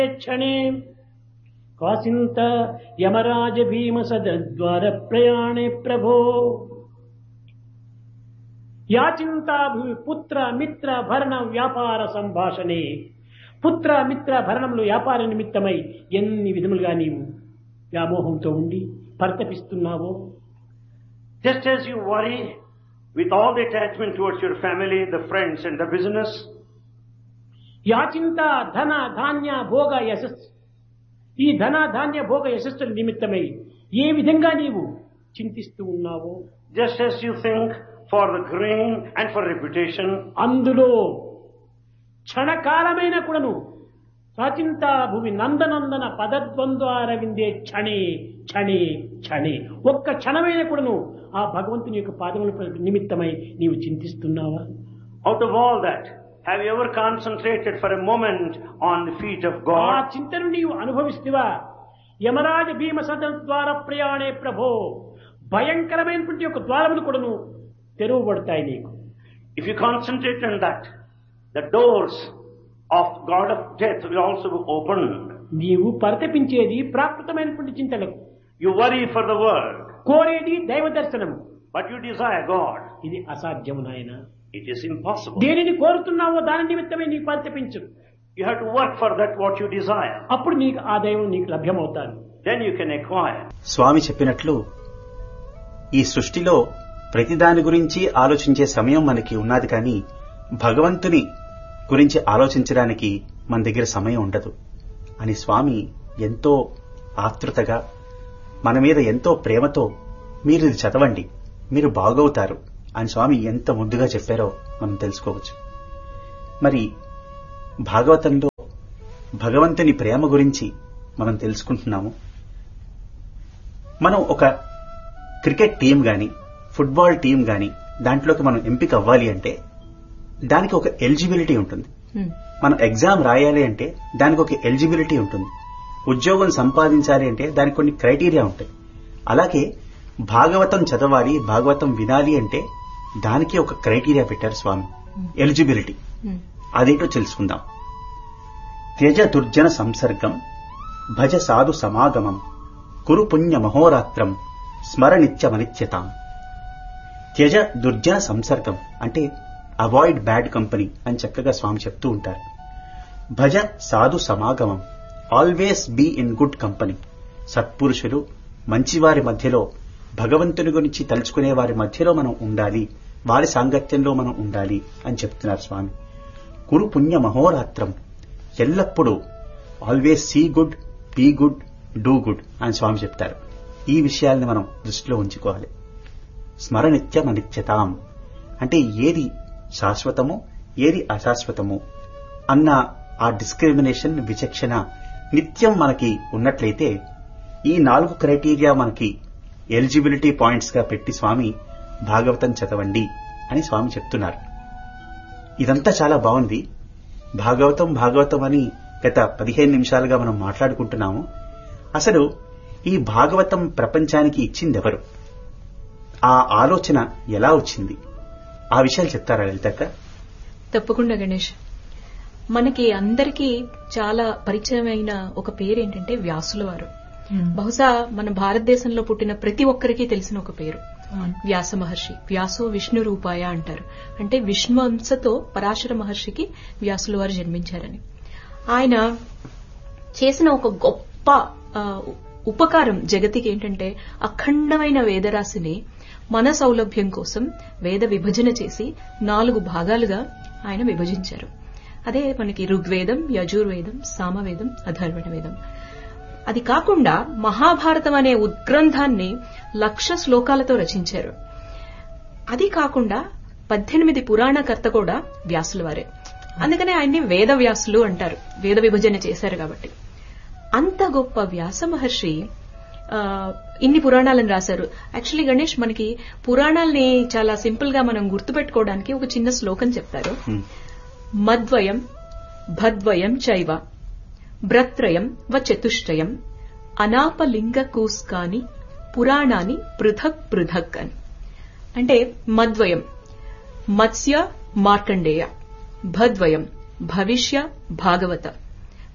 క్షణే కాసింత యమరాజ భీమ సద్వార ప్రయాణే ప్రభో యాచింతాభి పుత్ర మిత్ర భరణ వ్యాపార సంభాషణే పుత్ర మిత్ర భరణములు వ్యాపార నిమిత్తమై ఎన్ని విధములుగా నీవు వ్యామోహంతో ఉండి పరితపిస్తున్నావో Just as you worry with all the attachment towards your family, the friends and the business, యాచింత ధన ధాన్య భోగ యశస్సు ఈ ధన ధాన్య భోగ యశస్సుల నిమిత్తమై ఏ విధంగా నీవు చింతిస్తూ ఉన్నావో just as you think for the grain and for reputation, అందులో క్షణకాలమైన కూడాను సాచింత భూమి నందనందన పదద్వంద్వారవిందే క్షణే క్షణే క్షణే ఒక్క క్షణమైన కూడాను ఆ భగవంతుని యొక్క పాదముల నిమిత్తమై నీవు చింతిస్తున్నావా out of all that, have you ever concentrated for a moment on the feet of ఆ God? చింతను నీవు అనుభవిస్తువా యమరాజ భీమ సదన ద్వార ప్రయాణే ప్రభో భయంకరమైనటువంటి యొక్క ద్వారములు కూడాను తెరవబడతాయి నీకు If you concentrate on that, the doors of God of death will also be opened. నీవు పరితపించేది ప్రాకృతమైనటువంటి చింతలకు You worry for the world, కోరేది దైవ దర్శనం but you desire God. ఇది అసాధ్యము నాయన It is impossible. దేనిని కోరుతున్నావో దాని నిమిత్తమే నీకు పరితపించు You have to work for that what you desire. అప్పుడు నీకు ఆ దైవం నీకు లభ్యమవుతాడు Then you can acquire. స్వామి చెప్పినట్లు ఈ సృష్టిలో ప్రతిదాని గురించి ఆలోచించే సమయం మనకి ఉన్నది కానీ భగవంతుని గురించి ఆలోచించడానికి మన దగ్గర సమయం ఉండదు అని స్వామి ఎంతో ఆతృతగా మన మీద ఎంతో ప్రేమతో మీరు ఇది చదవండి మీరు బాగవుతారు అని స్వామి ఎంత ముద్దుగా చెప్పారో మనం తెలుసుకోవచ్చు మరి భాగవతంలో భగవంతుని ప్రేమ గురించి మనం తెలుసుకుంటున్నాము మనం ఒక క్రికెట్ టీం గాని ఫుట్బాల్ టీం గాని దాంట్లోకి మనం ఎంపిక అవ్వాలి అంటే దానికి ఒక ఎలిజిబిలిటీ ఉంటుంది మనం ఎగ్జామ్ రాయాలి అంటే దానికి ఒక ఎలిజిబిలిటీ ఉంటుంది ఉద్యోగం సంపాదించాలి అంటే దానికి కొన్ని క్రైటీరియా ఉంటాయి అలాగే భాగవతం చదవాలి భాగవతం వినాలి అంటే దానికి ఒక క్రైటీరియా పెట్టారు స్వామి ఎలిజిబిలిటీ అదేంటో తెలుసుకుందాం త్యజ దుర్జన సంసర్గం భజ సాధు సమాగమం కురు పుణ్య మహోరాత్రం స్మరణిత్యమనిత్యతాం త్యజ దుర్జన సంసర్గం అంటే అవాయిడ్ బ్యాడ్ కంపెనీ అని చక్కగా స్వామి చెప్తూ ఉంటారు భజ సాధు సమాగమం always be in good company సత్పురుషులు మంచివారి మధ్యలో భగవంతుని గురించి తలుచుకునే వారి మధ్యలో మనం ఉండాలి వారి సాంగత్యంలో మనం ఉండాలి అని చెప్తున్నారు స్వామి కురు పుణ్య మహోరాత్రం ఎల్లప్పుడూ always see good be good do good అని స్వామి చెప్తారు ఈ విషయాల్ని మనం దృష్టిలో ఉంచుకోవాలి స్మరణిత్యం అనిత్యతాం అంటే ఏది శాశ్వతము ఏది అశాశ్వతము అన్న ఆ డిస్క్రిమినేషన్ విచక్షణ నిత్యం మనకి ఉన్నట్లయితే ఈ నాలుగు క్రైటీరియా మనకి ఎలిజిబిలిటీ పాయింట్స్ గా పెట్టి స్వామి భాగవతం చదవండి అని స్వామి చెప్తున్నారు ఇదంతా చాలా బాగుంది భాగవతం భాగవతం అని గత పదిహేను నిమిషాలుగా మనం మాట్లాడుకుంటున్నాము అసలు ఈ భాగవతం ప్రపంచానికి ఇచ్చింది ఎవరు ఆ ఆలోచన ఎలా వచ్చింది ఆ విషయాలు చెప్తారా లలితక్క తప్పకుండా గణేష్ మనకి అందరికీ చాలా పరిచయమైన ఒక పేరు ఏంటంటే వ్యాసుల వారు బహుశా మన భారతదేశంలో పుట్టిన ప్రతి ఒక్కరికి తెలిసిన ఒక పేరు వ్యాస మహర్షి వ్యాసో విష్ణు రూపాయ అంటారు అంటే విష్ణువంశతో పరాశర మహర్షికి వ్యాసుల వారు జన్మించారని ఆయన చేసిన ఒక గొప్ప ఆ, ఉపకారం జగతికి ఏంటంటే అఖండమైన వేదరాశిని మన సౌలభ్యం కోసం వేద విభజన చేసి నాలుగు భాగాలుగా ఆయన విభజించారు అదే మనకి ఋగ్వేదం యజుర్వేదం సామవేదం అధర్వణ వేదం అది కాకుండా మహాభారతం అనే ఉద్గ్రంథాన్ని లక్ష శ్లోకాలతో రచించారు అది కాకుండా పద్దెనిమిది పురాణకర్త కూడా వ్యాసుల వారే అందుకనే ఆయన్ని వేద వ్యాసులు అంటారు వేద విభజన చేశారు కాబట్టి అంత గొప్ప వ్యాస మహర్షి ఆ, ఇన్ని పురాణాలను రాశారు యాక్చువల్లీ గణేష్ మనకి పురాణాల్ని చాలా సింపుల్ గా మనం గుర్తుపెట్టుకోవడానికి ఒక చిన్న శ్లోకం చెప్తారు హ్మ్. మద్వయం భద్వయం చైవ భ్రత్రయం వ చతుష్టయం అనాపలింగ కూస్కాని పురాణాని పృథక్ పృథక్ అని అంటే మద్వయం మత్స్య మార్కండేయ భద్వయం భవిష్య భాగవత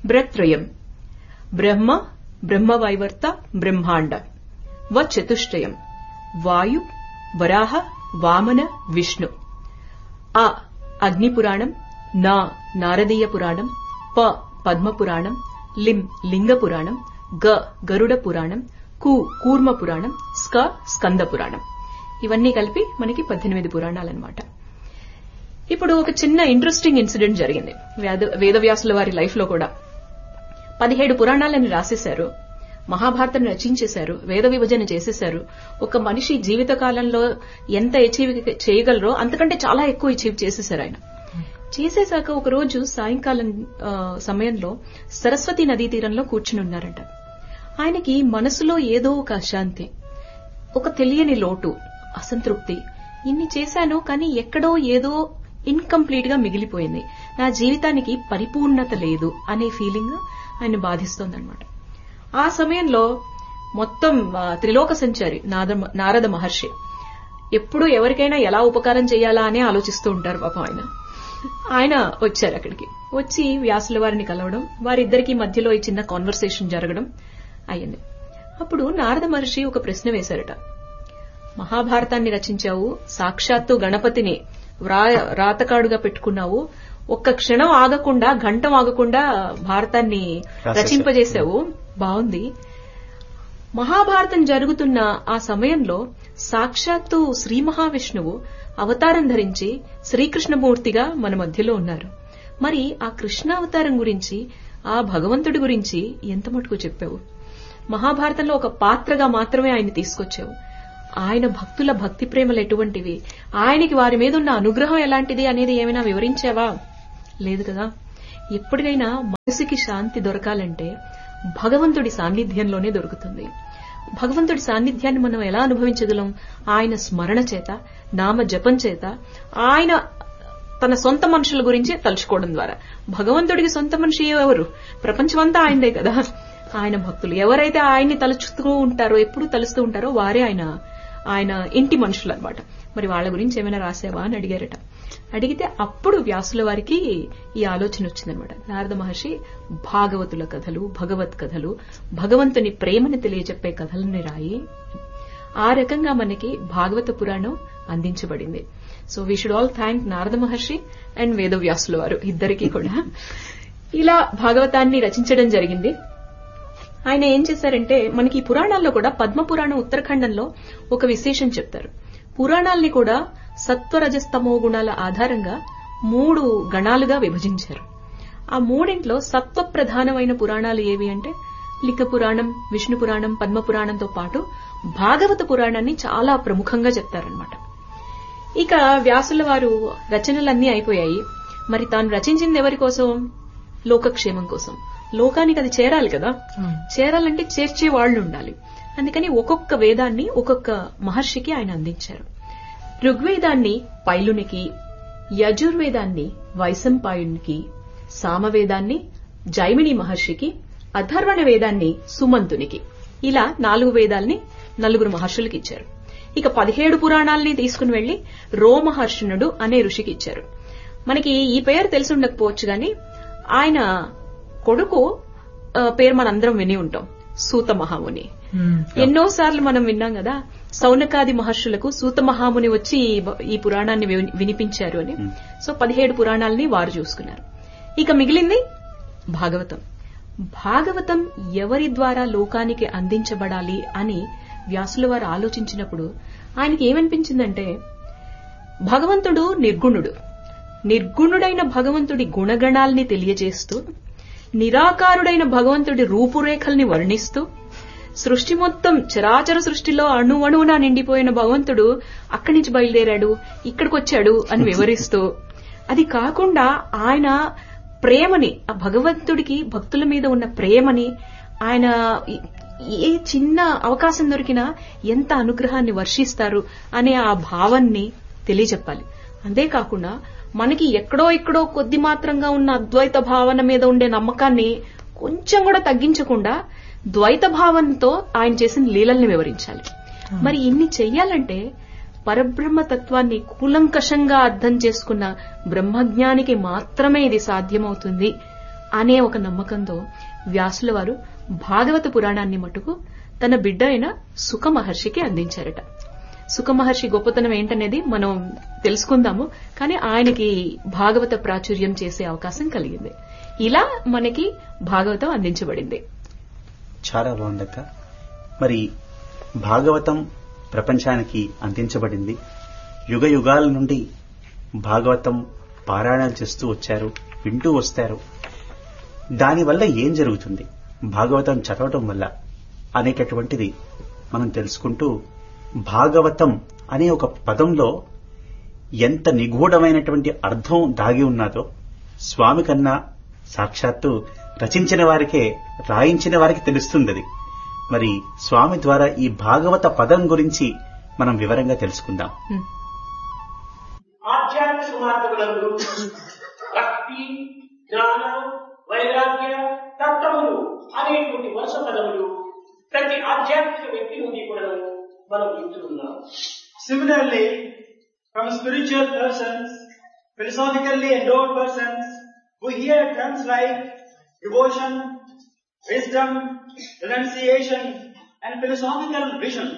బ్రత్రయం బ్రహ్మ బ్రహ్మవైవర్త బ్రహ్మాండ వ చతుష్టయం వాయు వరాహ వామన విష్ణు ఆ అగ్ని పురాణం నా నారదీయ పురాణం ప పద్మ పురాణం లిం లింగ పురాణం గ గరుడ పురాణం కు కూర్మ పురాణం స్క స్కంద పురాణం ఇవన్నీ కలిపి మనకి పద్దెనిమిది పురాణాలన్నమాట ఇప్పుడు ఒక చిన్న ఇంట్రెస్టింగ్ ఇన్సిడెంట్ జరిగింది వేద వేదవ్యాసుల వారి లైఫ్ లో కూడా పదిహేడు పురాణాలని రాసేశారు మహాభారతం రచించేశారు వేద విభజన చేసేశారు ఒక మనిషి జీవిత కాలంలో ఎంత అచీవ్ చేయగలరో అంతకంటే చాలా ఎక్కువ అచీవ్ చేసేశారు ఆయన చేసేశాక ఒక రోజు సాయంకాలం ఆ, సమయంలో సరస్వతి నదీ తీరంలో కూర్చుని ఉన్నారంట ఆయనకి మనసులో ఏదో ఒక అశాంతి ఒక తెలియని లోటు అసంతృప్తి ఇన్ని చేశాను కానీ ఎక్కడో ఏదో ఇన్కంప్లీట్ గా మిగిలిపోయింది నా జీవితానికి పరిపూర్ణత లేదు అనే ఫీలింగ్ ఆయన బాధిస్తోందన్నమాట ఆ సమయంలో మొత్తం ఆ, త్రిలోక సంచారి నాద- నారద మహర్షి ఎప్పుడు ఎవరికైనా ఎలా ఉపకారం చేయాలా అని ఆలోచిస్తూ ఉంటారు పాపం ఆయన ఆయన వచ్చారు అక్కడికి వచ్చి వ్యాసుల వారిని కలవడం వారిద్దరికి మధ్యలో ఈ చిన్న కాన్వర్సేషన్ జరగడం అయ్యింది అప్పుడు నారద మహర్షి ఒక ప్రశ్న వేశారట మహాభారతాన్ని రచించావు సాక్షాత్తు గణపతిని వ్రా- రాతకాడుగా పెట్టుకున్నావు ఒక్క క్షణం ఆగకుండా గంటం ఆగకుండా భారతాన్ని రాసేశావు. రచింపజేశావు బాగుంది మహాభారతం జరుగుతున్న ఆ సమయంలో సాక్షాత్తు శ్రీ మహావిష్ణువు అవతారం ధరించి శ్రీకృష్ణమూర్తిగా మన మధ్యలో ఉన్నారు మరి ఆ కృష్ణ అవతారం గురించి ఆ భగవంతుడి గురించి ఎంత మటుకు చెప్పావు మహాభారతంలో ఒక పాత్రగా మాత్రమే ఆయన తీసుకొచ్చావు ఆయన భక్తుల భక్తి ప్రేమలు ఎటువంటివి ఆయనకి వారి మీద ఉన్న అనుగ్రహం ఎలాంటిది అనేది ఏమైనా వివరించావా లేదు కదా ఎప్పటికైనా మనసుకి శాంతి దొరకాలంటే భగవంతుడి సాన్నిధ్యంలోనే దొరుకుతుంది భగవంతుడి సాన్నిధ్యాన్ని మనం ఎలా అనుభవించగలం ఆయన స్మరణ చేత నామ జపం చేత ఆయన తన సొంత మనుషుల గురించి తలుచుకోవడం ద్వారా భగవంతుడికి సొంత మనిషి ఎవరు ప్రపంచమంతా ఆయనదే కదా ఆయన భక్తులు ఎవరైతే ఆయన్ని తలుచుతూ ఉంటారో ఎప్పుడు తలుస్తూ ఉంటారో వారే ఆయన ఆయన ఇంటి మనుషులు అనమాట మరి వాళ్ళ గురించి ఏమైనా రాసావా అని అడిగారట అడిగితే అప్పుడు వ్యాసుల వారికి ఈ ఆలోచన వచ్చిందనమాట నారద మహర్షి భాగవతుల కథలు భగవత్ కథలు భగవంతుని ప్రేమని తెలియజెప్పే కథలని రాయి ఆ రకంగా మనకి భాగవత పురాణం అందించబడింది so we should all thank Narada Maharshi and వేదవ్యాసుల వారు ఇద్దరికీ కూడా ఇలా భాగవతాన్ని రచించడం జరిగింది ఆయన ఏం చేశారంటే మనకి ఈ పురాణాల్లో కూడా పద్మ పురాణం ఉత్తరాఖండంలో ఒక విశేషం చెప్తారు పురాణాల్ని కూడా సత్వరజస్తమో గుణాల ఆధారంగా మూడు గణాలుగా విభజించారు ఆ మూడింట్లో సత్వ ప్రధానమైన పురాణాలు ఏవి అంటే లిఖ పురాణం విష్ణు పురాణం పద్మ పురాణంతో పాటు భాగవత పురాణాన్ని చాలా ప్రముఖంగా చెప్తారనమాట ఇక వ్యాసుల వారు రచనలన్నీ అయిపోయాయి మరి తాను రచించింది ఎవరి కోసం లోకక్షేమం కోసం లోకానికి అది చేరాలి కదా చేరాలంటే చేర్చే వాళ్ళు ఉండాలి అందుకని ఒక్కొక్క వేదాన్ని ఒక్కొక్క మహర్షికి ఆయన అందించారు ఋగ్వేదాన్ని పైలునికి యజుర్వేదాన్ని వైశంపాయునికి సామవేదాన్ని జైమిని మహర్షికి అథర్వణ వేదాన్ని సుమంతునికి ఇలా నాలుగు వేదాల్ని నలుగురు మహర్షులకి ఇచ్చారు ఇక పదిహేడు పురాణాల్ని తీసుకుని వెళ్లి రోమహర్షణుడు అనే ఋషికి ఇచ్చారు మనకి ఈ పేరు తెలిసి ఉండకపోవచ్చు గాని ఆయన కొడుకు ఆ, పేరు మనందరం విని ఉంటాం సూత మహాముని ఎన్నోసార్లు మనం విన్నాం కదా సౌనకాది మహర్షులకు సూత మహాముని వచ్చి ఈ బ- ఈ పురాణాన్ని విని- వినిపించారు అని సో పదిహేడు పురాణాలని వారు చూసుకున్నారు ఇక మిగిలింది భాగవతం భాగవతం ఎవరి ద్వారా లోకానికి అందించబడాలి అని వ్యాసుల వారు ఆలోచించినప్పుడు ఆయనకి ఏమనిపించిందంటే భగవంతుడు నిర్గుణుడు నిర్గుణుడైన భగవంతుడి గుణగణాల్ని తెలియజేస్తూ నిరాకారుడైన భగవంతుడి రూపురేఖల్ని వర్ణిస్తూ సృష్టి మొత్తం చరాచర సృష్టిలో అణువణువున నిండిపోయిన భగవంతుడు అక్కడి నుంచి బయలుదేరాడు ఇక్కడికి వచ్చాడు అని వివరిస్తూ అది కాకుండా ఆయన ప్రేమని ఆ భగవంతుడికి భక్తుల మీద ఉన్న ప్రేమని ఆయన ఈ- ఏ చిన్న అవకాశం దొరికినా ఎంత అనుగ్రహాన్ని వర్షిస్తారు అనే ఆ భావాన్ని తెలియజెప్పాలి అంతేకాకుండా మనకి ఎక్కడో ఎక్కడో కొద్ది మాత్రంగా ఉన్న అద్వైత భావన మీద ఉండే నమ్మకాన్ని కొంచెం కూడా తగ్గించకుండా ద్వైత భావంతో ఆయన చేసిన లీలల్ని వివరించాలి మరి ఇన్ని చెయ్యాలంటే పరబ్రహ్మ తత్వాన్ని కూలంకషంగా అర్థం చేసుకున్న బ్రహ్మజ్ఞానికి మాత్రమే ఇది సాధ్యమవుతుంది అనే ఒక నమ్మకంతో వ్యాసుల వారు భాగవత పురాణాన్ని మటుకు తన బిడ్డ అయిన సుఖ మహర్షికి అందించారట సుఖ మహర్షి గొప్పతనం ఏంటనేది మనం తెలుసుకుందాము కానీ ఆయనకి భాగవత ప్రాచుర్యం చేసే అవకాశం కలిగింది ఇలా మనకి భాగవతం అందించబడింది చాలా బాగుందక్క మరి భాగవతం ప్రపంచానికి అందించబడింది యుగ యుగాల నుండి భాగవతం పారాయణాలు చేస్తూ వచ్చారు వింటూ వస్తారు దానివల్ల ఏం జరుగుతుంది భాగవతం చదవటం వల్ల అనేటటువంటిది మనం తెలుసుకుంటూ భాగవతం అనే ఒక పదంలో ఎంత నిగూఢమైనటువంటి అర్థం దాగి ఉన్నదో స్వామి కన్నా సాక్షాత్తు రచించిన వారికే రాయించిన వారికి తెలుస్తుంది అది మరి స్వామి ద్వారా ఈ భాగవత పదం గురించి మనం వివరంగా తెలుసుకుందాం హ్మ్. ఆధ్యాత్మిక మార్గములందు భక్తి జ్ఞాన వైరాగ్య తత్వములు అనేటువంటి వరుస పదములు ప్రతి ఆధ్యాత్మిక వ్యక్తి నుండి కూడా మనం వింటున్నాం Similarly, from spiritual persons, philosophically endowed persons, we hear terms like devotion, wisdom, renunciation, and philosophical vision.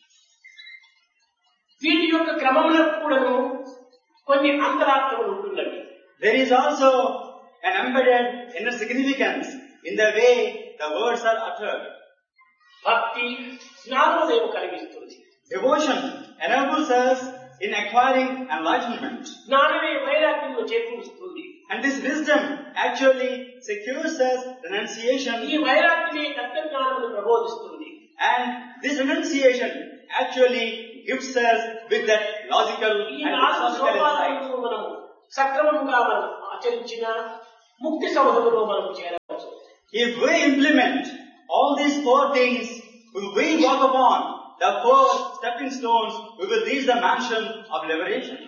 వీటి యొక్క క్రమములో కూడాను కొన్ని అంతరార్థములు ఉంటున్నవి There is also an embedded inner significance in the way the words are uttered. భక్తి జ్ఞానోదయం కలిగిస్తుంది Devotion enables us in acquiring enlightenment. జ్ఞానమే వైరాగ్యంలో చేకూరుస్తుంది And this wisdom actually secures us renunciation ఈ వైరాగ్యమే తత్వజ్ఞానమును ప్రబోధిస్తుంది And this renunciation actually gives us with that logical ఈ and నాలుగు philosophical insight. సోపానాలను మనము సక్రమంగా మనం ఆచరించిన ముక్తి సౌధములో మనం చేరవచ్చు If we implement all these four things, if we walk upon the four stepping stones, we will reach the mansion of liberation.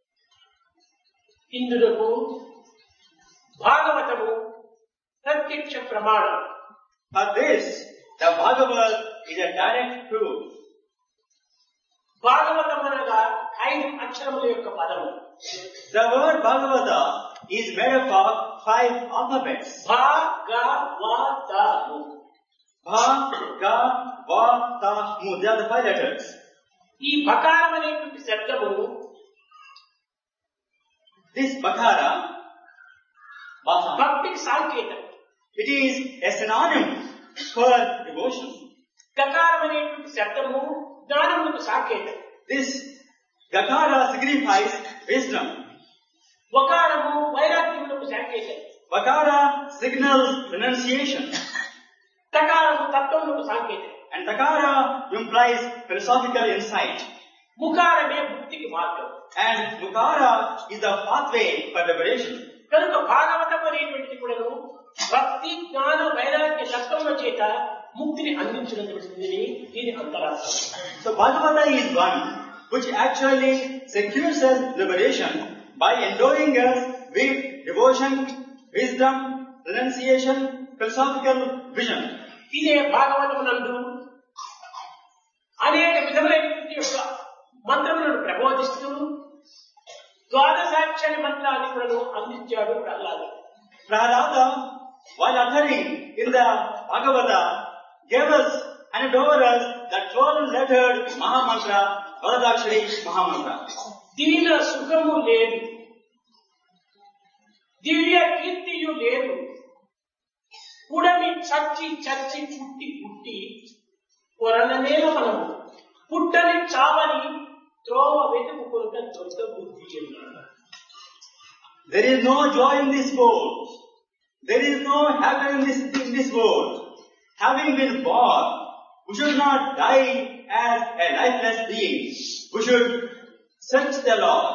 ఇందులకు భాగవతము ప్రత్యక్ష ప్రమాణం For this, the Bhagavad is a direct proof. Bhagavatam అనగా ఐదు అక్షరముల యొక్క పదము The word Bhagavata is made up of five alphabets. భాగవతము Bha, Ga, Va, Ta, Mu. They are the five letters. ఈ బకారం అనేటువంటి శబ్దము This Bakara, Vasa, భక్తికి సాంకేతం it is a synonym for devotion. గకారం అనేటువంటి శబ్దము జ్ఞానములకు సాంకేతం This Gakara signifies wisdom. వకారము వైరాగ్యములకు సాంకేతం Vakara signals renunciation. తకారము తత్వములకు సాంకేతం And Takara implies philosophical insight. ముఖారమే ముక్తికి మార్గం And Mukara is the pathway for liberation. కనుక భాగవతం అనేటువంటిది కూడాను భక్తి జ్ఞాన వైరాగ్య తత్వముల చేత ముక్తిని అందించినటువంటిది దీని అంతరార్థం So Bhagavata is one which actually secures us liberation by endowing us with devotion, wisdom, renunciation, philosophical vision. ఇదే భాగవతమునందు అనేక విధములైనటువంటి యొక్క మంత్రములను ప్రబోధిస్తూ ద్వాదశాక్షరి మంత్రాన్ని కూడా అందించాడు Prahlad Prahlada, while uttering in the Bhagavata, gave us and over us the 12 lettered Mahamantra, Varadakshari Mahamantra. దీన సుఖము లేదు దివ్య కీర్తియు లేదు పుడమి చచ్చి చచ్చి పుట్టి పుట్టి కొరలనేల మనము పుట్టని చావని త్రోవ వెతుకుకుంట దొడ్డ బుద్ధి అన్నాడు There is no joy in this world. There is no happiness in this, in this world. Having been born, we should not die as a lifeless being. We should search the Lord.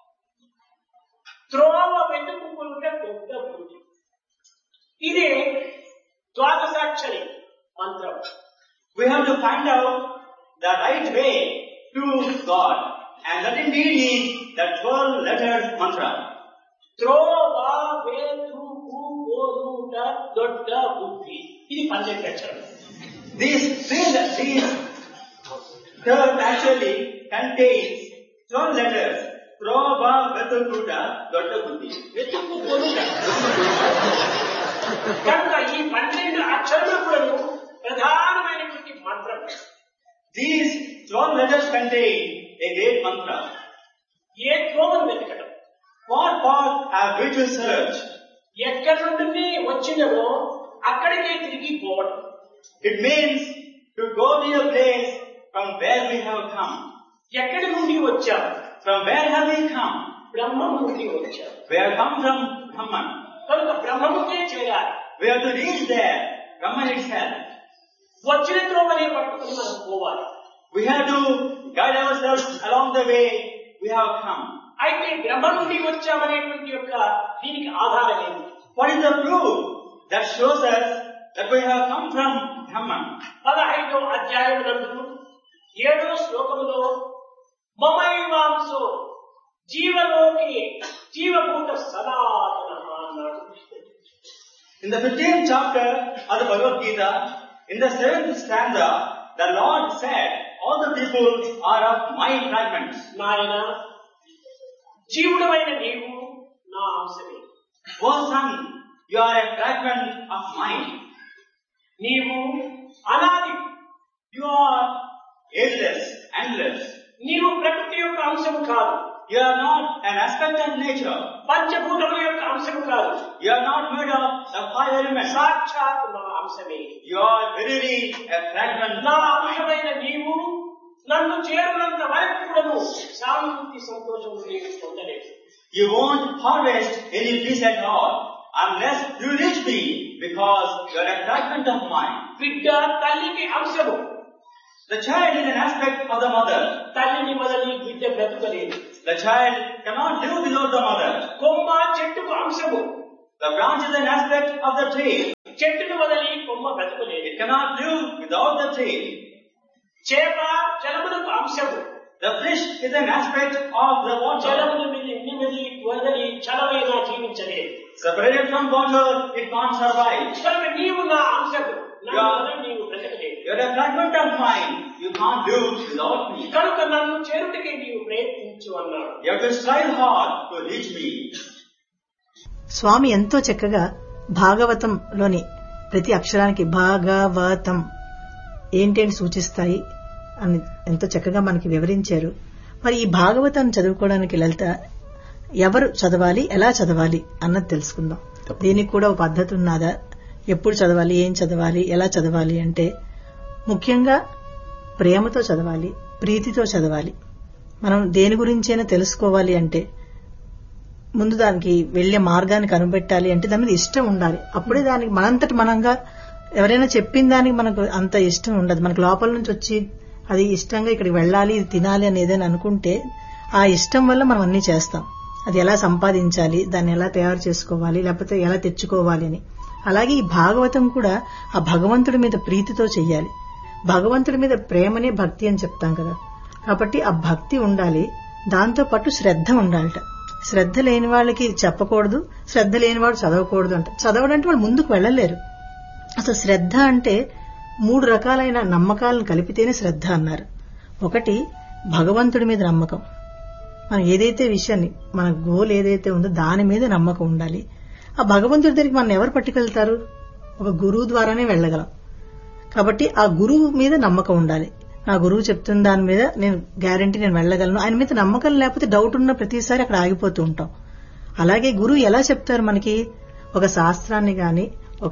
త్రోవ వెతుకుకుంట దొడ్డ బుద్ధి ఇదే ద్వాదశాక్షరి మంత్రం We have to find out the right way to God. And that indeed is the 12 lettered mantra. త్రోవ వేతుకు కోరుట దొడ్డ బుద్ధి ఇది పన్నెండు అక్షరం These three, these term actually contains 12 letters. Prabha Vetukuta Dotta Buddhi. వెతుకు కొనుట కనుక ఈ పన్నెండు అక్షరములు కూడా ప్రధానమైనటువంటి మంత్రం These 12 letters contain a great mantra. ఏ త్రోవను వెతకడం What path have we to search? ఎక్కడి నుండి వచ్చినవో అక్కడికే తిరిగి పోవడం It means to go to a place from where we have come. ఎక్కడి నుండి వచ్చావు From where have we come? బ్రహ్మం నుండి వచ్చావు We have come from Brahman. కనుక బ్రహ్మముకే చేయాలి We have to reach there, Brahman itself. వచ్చిన త్రోవనే పట్టుకుని మనం పోవాలి We have to guide ourselves along the way we have come. అయితే బ్రహ్మ నుండి వచ్చామనేటువంటి యొక్క దీనికి ఆధారం ఏంటి What is the proof that shows us that we have come from Brahman? పదహైదో అధ్యాయం నందు ఏడో శ్లోకములో మమైవాంసో జీవలోకి జీవభూత సనాతన అన్నాడు In the 15th chapter of the Bhagavad Gita, in the 7th stanza, the Lord said, all the people are of my fragments. నాయన జీవుడమైన నీవు నా అంశమే O son, you are a fragment of mine. నీవు అనాది You are ageless, endless. నీవు ప్రకృతి యొక్క అంశము కాదు You are not an aspect of nature. పంచభూతముల యొక్క అంశము కాదు You are not made of the five elements. సాక్షాత్ నా అంశమే You are verily a fragment నా of mine. అంశమైన నీవు నన్ను చేరునంత వరకు కూడాను శాంతి సంతోషము నీవు పొందలేదు You won't harvest any peace at all unless you reach me because you are a fragment of mine. బిడ్డ తల్లికి అంశము The child is an aspect of the mother. తల్లిని మొదలి బిడ్డ బ్రతుకలేదు The child cannot live without the mother. కొమ్మ చెట్టుకు అంశము The branch is an aspect of the tree. చెట్టును వదలి కొమ్మ బ్రతుకలేదు It cannot live without the tree. చేప జలమునకు అంశము The fish is an aspect of the water. జలమును మిల్లి నిమిది వదలి చలమైనా జీవించలేదు Separated from water, it can't survive. కనుక నీవు నా అంశము నన్ను Yeah. వదలి నీవు బ్రతకలేదు You're a fragment of mine. You can't live without me. కనుక నన్ను చేరుటకి నీవు ప్రయత్నించు అన్నాడు You have to strive hard to reach me. స్వామి ఎంతో చక్కగా భాగవతంలోని ప్రతి అక్షరానికి భాగవతం ఏంటేంటి సూచిస్తాయి అని ఎంతో చక్కగా మనకి వివరించారు మరి ఈ భాగవతాన్ని చదువుకోవడానికి లలిత ఎవరు చదవాలి ఎలా చదవాలి అన్నది తెలుసుకుందాం దీనికి కూడా ఒక పద్ధతి ఉన్నదా ఎప్పుడు చదవాలి ఏం చదవాలి ఎలా చదవాలి అంటే ముఖ్యంగా ప్రేమతో చదవాలి ప్రీతితో చదవాలి మనం దేని గురించైనా తెలుసుకోవాలి అంటే ముందు దానికి వెళ్లే మార్గాన్ని కనిపెట్టాలి అంటే దాని మీద ఇష్టం ఉండాలి అప్పుడే దానికి మనంతటి మనంగా ఎవరైనా చెప్పిన దానికి మనకు అంత ఇష్టం ఉండదు మనకు లోపల నుంచి వచ్చి అది ఇష్టంగా ఇక్కడికి వెళ్ళాలి ఇది తినాలి అని ఏదైనా అనుకుంటే ఆ ఇష్టం వల్ల మనం అన్ని చేస్తాం అది ఎలా సంపాదించాలి దాన్ని ఎలా తయారు చేసుకోవాలి లేకపోతే ఎలా తెచ్చుకోవాలి అని అలాగే ఈ భాగవతం కూడా ఆ భగవంతుడి మీద ప్రీతితో చెయ్యాలి భగవంతుడి మీద ప్రేమనే భక్తి అని చెప్తాం కదా కాబట్టి ఆ భక్తి ఉండాలి దాంతో పాటు శ్రద్ధ ఉండాలట శ్రద్ధ లేని వాళ్ళకి చెప్పకూడదు శ్రద్ధ లేని వాడు చదవకూడదు అంట చదవడంటే వాళ్ళు ముందుకు వెళ్ళలేరు అసలు శ్రద్ధ అంటే మూడు రకాలైన నమ్మకాలను కలిపితేనే శ్రద్ధ అన్నారు ఒకటి భగవంతుడి మీద నమ్మకం మనం ఏదైతే విషయాన్ని మన గోల్ ఏదైతే ఉందో దాని మీద నమ్మకం ఉండాలి ఆ భగవంతుడి దగ్గరికి మనం ఎవరు పట్టుకెళ్తారు ఒక గురువు ద్వారానే వెళ్ళగలం కాబట్టి ఆ గురువు మీద నమ్మకం ఉండాలి నా గురువు చెప్తున్న దాని మీద నేను గ్యారంటీ నేను వెళ్ళగలను ఆయన మీద నమ్మకం లేకపోతే డౌట్ ఉన్న ప్రతిసారి అక్కడ ఆగిపోతూ ఉంటాం అలాగే గురువు ఎలా చెప్తారు మనకి ఒక శాస్త్రాన్ని గాని ఒక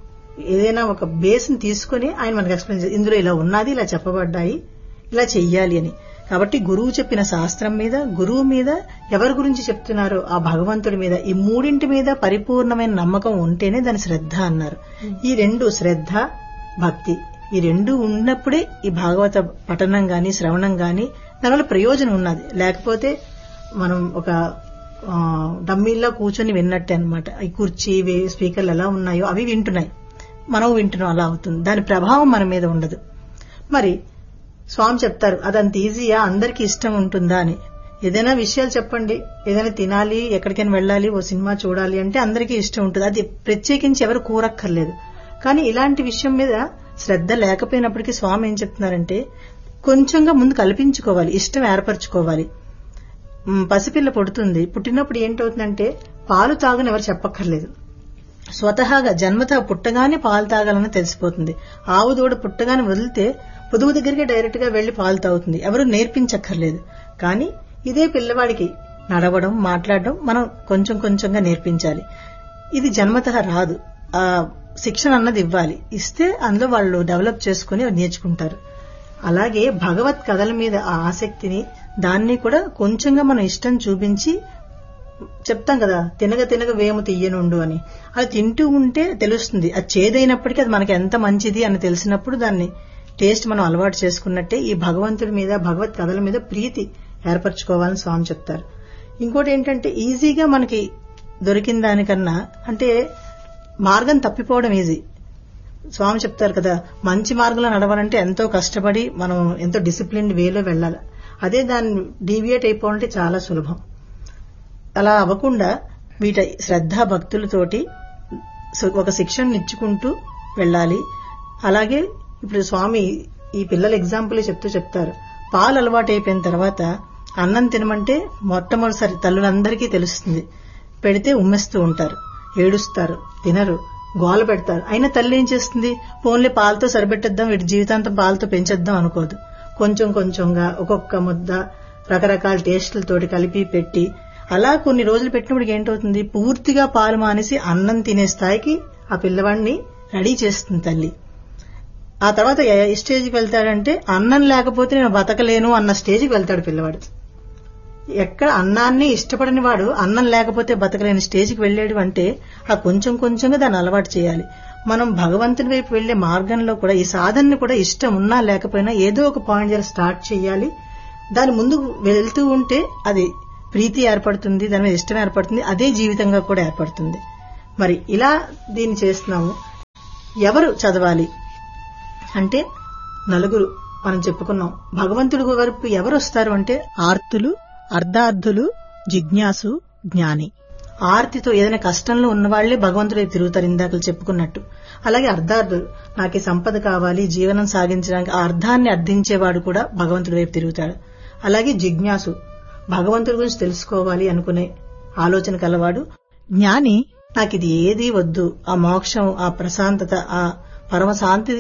ఏదైనా ఒక బేస్ని తీసుకొని ఆయన మనకి ఎక్స్ప్లెయిన్ చేస్తారు ఇందులో ఇలా ఉన్నది ఇలా చెప్పబడ్డాయి ఇలా చెయ్యాలి అని కాబట్టి గురువు చెప్పిన శాస్త్రం మీద గురువు మీద ఎవరి గురించి చెప్తున్నారో ఆ భగవంతుడి మీద ఈ మూడింటి మీద పరిపూర్ణమైన నమ్మకం ఉంటేనే దాని శ్రద్ధ అన్నారు ఈ రెండు శ్రద్ధ భక్తి ఈ రెండు ఉన్నప్పుడే ఈ భాగవత పఠనం గాని శ్రవణం గాని దానివల్ల ప్రయోజనం ఉన్నది లేకపోతే మనం ఒక ఆ, డమ్మీల్లో కూర్చొని విన్నట్టే అనమాట ఈ కుర్చీ ఇవి స్పీకర్లు ఎలా ఉన్నాయో అవి వింటున్నాయి మనం వింటున్నాం అలా అవుతుంది దాని ప్రభావం మన మీద ఉండదు మరి స్వామి చెప్తారు అదంత ఈజీయా అందరికీ ఇష్టం ఉంటుందా అని ఏదైనా విషయాలు చెప్పండి ఏదైనా తినాలి ఎక్కడికైనా వెళ్ళాలి ఓ సినిమా చూడాలి అంటే అందరికీ ఇష్టం ఉంటుంది అది ప్రత్యేకించి ఎవరు కూరక్కర్లేదు కానీ ఇలాంటి విషయం మీద శ్రద్ధ లేకపోయినప్పటికీ స్వామి ఏం చెప్తున్నారంటే కొంచెంగా ముందు కల్పించుకోవాలి ఇష్టం ఏర్పరచుకోవాలి మ్, పసిపిల్ల పుడుతుంది పుట్టినప్పుడు ఏంటవుతుందంటే పాలు తాగని ఎవరు చెప్పక్కర్లేదు స్వతహాగా జన్మత పుట్టగానే పాలు తాగాలని తెలిసిపోతుంది ఆవు దూడ పుట్టగానే వదిలితే పొదుగు దగ్గరికి డైరెక్ట్ గా వెళ్లి పాలు తాగుతుంది ఎవరు నేర్పించక్కర్లేదు కానీ ఇదే పిల్లవాడికి నడవడం మాట్లాడడం మనం కొంచెం కొంచెంగా నేర్పించాలి ఇది జన్మత రాదు ఆ శిక్షణ అన్నది ఇవ్వాలి ఇస్తే అందులో వాళ్ళు డెవలప్ చేసుకుని నేర్చుకుంటారు అలాగే భగవత్ కథల మీద ఆ ఆసక్తిని దాన్ని కూడా కొంచెంగా మనం ఇష్టం చూపించి చెప్తాం కదా తినగ తినగ వేము తీయనుండు అని అది తింటూ ఉంటే తెలుస్తుంది అది చేదైనప్పటికీ అది మనకి ఎంత మంచిది అని తెలిసినప్పుడు దాన్ని టేస్ట్ మనం అలవాటు చేసుకున్నట్టే ఈ భగవంతుడి మీద భగవత్ కథల మీద ప్రీతి ఏర్పరచుకోవాలని స్వామి చెప్తారు ఇంకోటి ఏంటంటే ఈజీగా మనకి దొరికిన దానికన్నా అంటే మార్గం తప్పిపోవడం ఈజీ స్వామి చెప్తారు కదా మంచి మార్గంలో నడవాలంటే ఎంతో కష్టపడి మనం ఎంతో డిసిప్లిన్ వేలో వెళ్ళాలి అదే దాన్ని డీవియేట్ అయిపోవాలంటే చాలా సులభం అలా అవ్వకుండా వీట శ్రద్ధ భక్తులతోటి సు- ఒక శిక్షణ ఇచ్చుకుంటూ వెళ్ళాలి అలాగే ఇప్పుడు స్వామి ఈ పిల్లల ఎగ్జాంపుల్ చెప్తూ చెప్తారు పాలు అలవాటు అయిపోయిన తర్వాత అన్నం తినమంటే మొట్టమొదటిసారి తల్లులందరికీ తెలుస్తుంది పెడితే ఉమ్మెస్తూ ఉంటారు ఏడుస్తారు తినరు గోల పెడతారు అయినా తల్లి ఏం చేస్తుంది ఫోన్లే పాలతో సరిపెట్టేద్దాం వీటి జీవితాంతం పాలతో పెంచేద్దాం అనుకోదు కొంచెం కొంచెంగా ఒక్కొక్క ముద్ద రకరకాల టేస్టులతోటి కలిపి పెట్టి అలా కొన్ని రోజులు పెట్టినప్పుడు ఏంటవుతుంది పూర్తిగా పాలు మానేసి అన్నం తినే స్థాయికి ఆ పిల్లవాడిని రెడీ చేస్తుంది తల్లి ఆ తర్వాత ఏ స్టేజ్కి వెళ్తాడంటే అన్నం లేకపోతే నేను బతకలేను అన్న స్టేజ్కి వెళ్తాడు పిల్లవాడు ఎక్కడ అన్నాన్ని ఇష్టపడని వాడు అన్నం లేకపోతే బతకలేని స్టేజ్కి వెళ్ళాడు అంటే ఆ కొంచెం కొంచెంగా దాన్ని అలవాటు చేయాలి మనం భగవంతుని వైపు వెళ్లే మార్గంలో కూడా ఈ సాధనని కూడా ఇష్టం ఉన్నా లేకపోయినా ఏదో ఒక పాయింట్ దగ్గర స్టార్ట్ చేయాలి దాని ముందు వెళ్తూ ఉంటే అది ప్రీతి ఏర్పడుతుంది దాని మీద ఇష్టం ఏర్పడుతుంది అదే జీవితంగా కూడా ఏర్పడుతుంది మరి ఇలా దీన్ని చేస్తున్నాము ఎవరు చదవాలి అంటే నలుగురు మనం చెప్పుకున్నాం భగవంతుడి వరకు ఎవరు వస్తారు అంటే ఆర్తులు అర్ధార్థులు జిజ్ఞాసు జ్ఞాని ఆర్తితో ఏదైనా కష్టంలో ఉన్న వాళ్లే భగవంతుడే తిరుగుతారు ఇందాక చెప్పుకున్నట్టు అలాగే అర్ధార్థులు నాకు ఈ సంపద కావాలి జీవనం సాగించడానికి ఆ అర్థాన్ని అర్థించేవాడు కూడా భగవంతుడి వైపు తిరుగుతాడు అలాగే జిజ్ఞాసు భగవంతుడి గురించి తెలుసుకోవాలి అనుకునే ఆలోచన కలవాడు జ్ఞాని నాకు ఇది ఏది వద్దు ఆ మోక్షం ఆ ప్రశాంతత ఆ పరమశాంతి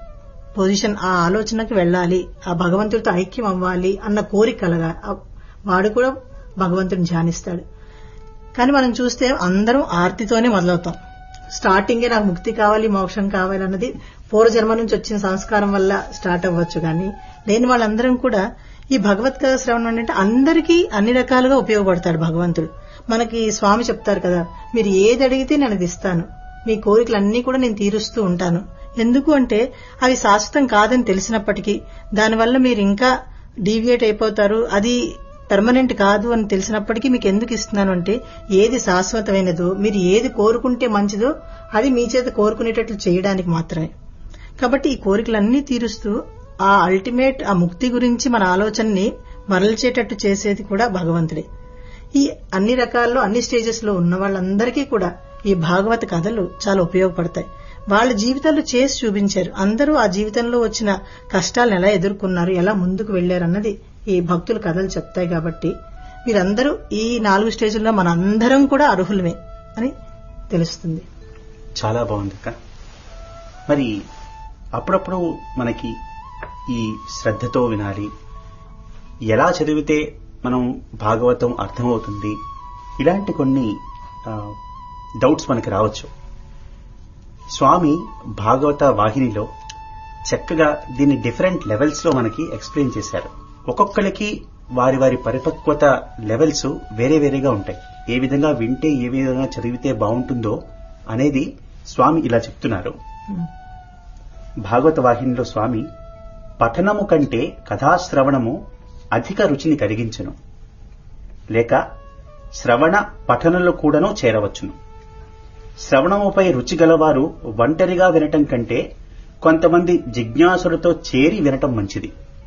పొజిషన్ ఆ ఆలోచనకి వెళ్ళాలి ఆ భగవంతుడితో ఐక్యం అవ్వాలి అన్న కోరిక కలగా ఆ వాడు కూడా భగవంతుడిని ధ్యానిస్తాడు కానీ మనం చూస్తే అందరం ఆర్తితోనే మొదలవుతాం స్టార్టింగే నాకు ముక్తి కావాలి మోక్షం కావాలి అన్నది పూర్వజన్మ నుంచి వచ్చిన సంస్కారం వల్ల స్టార్ట్ అవ్వచ్చు కానీ లేని వాళ్ళందరం కూడా ఈ భగవత్ కథ శ్రవణం అంటే అందరికీ అన్ని రకాలుగా ఉపయోగపడతాడు భగవంతుడు మనకి స్వామి చెప్తారు కదా మీరు ఏది అడిగితే నేను అది ఇస్తాను మీ కోరికలన్నీ కూడా నేను తీరుస్తూ ఉంటాను ఎందుకు అంటే అవి శాశ్వతం కాదని తెలిసినప్పటికీ దానివల్ల మీరు ఇంకా డీవియేట్ అయిపోతారు అది పర్మనెంట్ కాదు అని తెలిసినప్పటికీ మీకు ఎందుకు ఇస్తున్నాను అంటే ఏది శాశ్వతమైనదో మీరు ఏది కోరుకుంటే మంచిదో అది మీ చేత కోరుకునేటట్లు చేయడానికి మాత్రమే కాబట్టి ఈ కోరికలన్నీ తీరుస్తూ ఆ అల్టిమేట్ ఆ ముక్తి గురించి మన ఆలోచనని మరల్చేటట్టు చేసేది కూడా భగవంతుడే ఈ అన్ని రకాల్లో అన్ని స్టేజెస్ లో ఉన్న వాళ్ళందరికీ కూడా ఈ భాగవత కథలు చాలా ఉపయోగపడతాయి వాళ్ళ జీవితాల్లో చేసి చూపించారు అందరూ ఆ జీవితంలో వచ్చిన కష్టాలను ఎలా ఎదుర్కొన్నారు ఎలా ముందుకు వెళ్లారు అన్నది ఈ భక్తుల కథలు చెప్తాయి కాబట్టి వీరందరూ ఈ నాలుగు స్టేజ్ల్లో మనందరం కూడా అర్హులమే అని తెలుస్తుంది చాలా బాగుంది అక్క మరి అప్పుడప్పుడు మనకి ఈ శ్రద్ధతో వినాలి ఎలా చదివితే మనం భాగవతం అర్థమవుతుంది ఇలాంటి కొన్ని డౌట్స్ మనకి రావచ్చు స్వామి భాగవత వాహినిలో చక్కగా దీన్ని డిఫరెంట్ లెవెల్స్ లో మనకి ఎక్స్ప్లెయిన్ చేశారు ఒక్కొక్కరికి వారి వారి పరిపక్వత లెవెల్స్ వేరే వేరేగా ఉంటాయి ఏ విధంగా వింటే ఏ విధంగా చదివితే బాగుంటుందో అనేది స్వామి ఇలా చెప్తున్నారు భాగవత వాహినిలో స్వామి పఠనము కంటే కథాశ్రవణము అధిక రుచిని కలిగించును లేక శ్రవణ పఠనంలో కూడాను చేరవచ్చును శ్రవణముపై రుచి గలవారు ఒంటరిగా వినటం కంటే కొంతమంది జిజ్ఞాసులతో చేరి వినటం మంచిది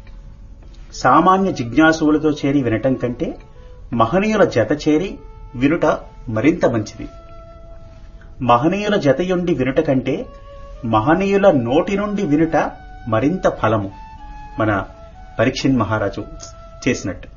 సామాన్య జిజ్ఞాసువులతో చేరి వినటం కంటే మహనీయుల జత చేరి వినుట మరింత మంచిది మహనీయుల జతయుండి వినుట కంటే మహనీయుల నోటి నుండి వినుట మరింత ఫలము మన పరీక్షిన్ మహారాజు చేసినట్టు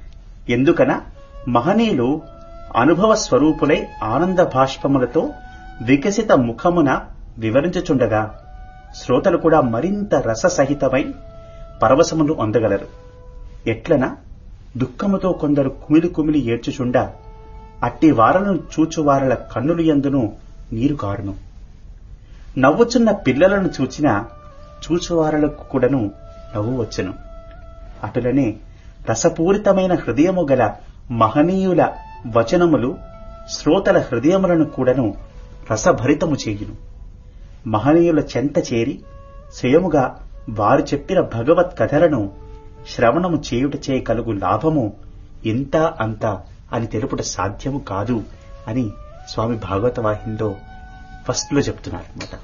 ఎందుకన మహనీయులు అనుభవ స్వరూపులై ఆనంద భాష్పములతో వికసిత ముఖమున వివరించుచుండగా శ్రోతలు కూడా మరింత రససహితమై పరవశమును అందగలరు ఎట్లన దుఃఖముతో కొందరు కుమిలి కుమిలి ఏడ్చుచుండ అట్టి వారలను చూచువారల కన్నులు ఎందును నీరు కారును నవ్వుచున్న పిల్లలను చూచిన చూచువారలకు కూడాను నవ్వు వచ్చును అటులనే రసపూరితమైన హృదయము గల మహనీయుల వచనములు శ్రోతల హృదయములను కూడాను రసభరితము చేయును మహనీయుల చెంత చేరి స్వయముగా వారు చెప్పిన భగవత్ కథలను శ్రవణము చేయుటచే కలుగు లాభము ఇంత అంత అని తెలుపుట సాధ్యము కాదు అని స్వామి భాగవత వాహినిలో ఫస్ట్ లో చెప్తున్నారన్నమాట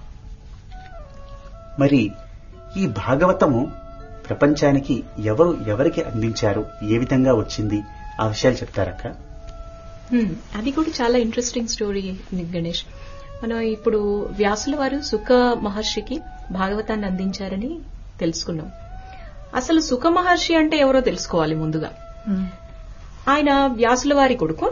మరి ఈ భాగవతము ప్రపంచానికి ఎవరు ఎవరికి అందించారు ఏ విధంగా వచ్చింది ఆ విషయాలు చెప్తారక్క హ్మ్, అది కూడా చాలా ఇంట్రెస్టింగ్ స్టోరీ గణేష్ మనం ఇప్పుడు వ్యాసుల వారు సుఖ మహర్షికి భాగవతాన్ని అందించారని తెలుసుకున్నాం అసలు సుఖ మహర్షి అంటే ఎవరో తెలుసుకోవాలి ముందుగా ఆయన వ్యాసుల వారి కొడుకు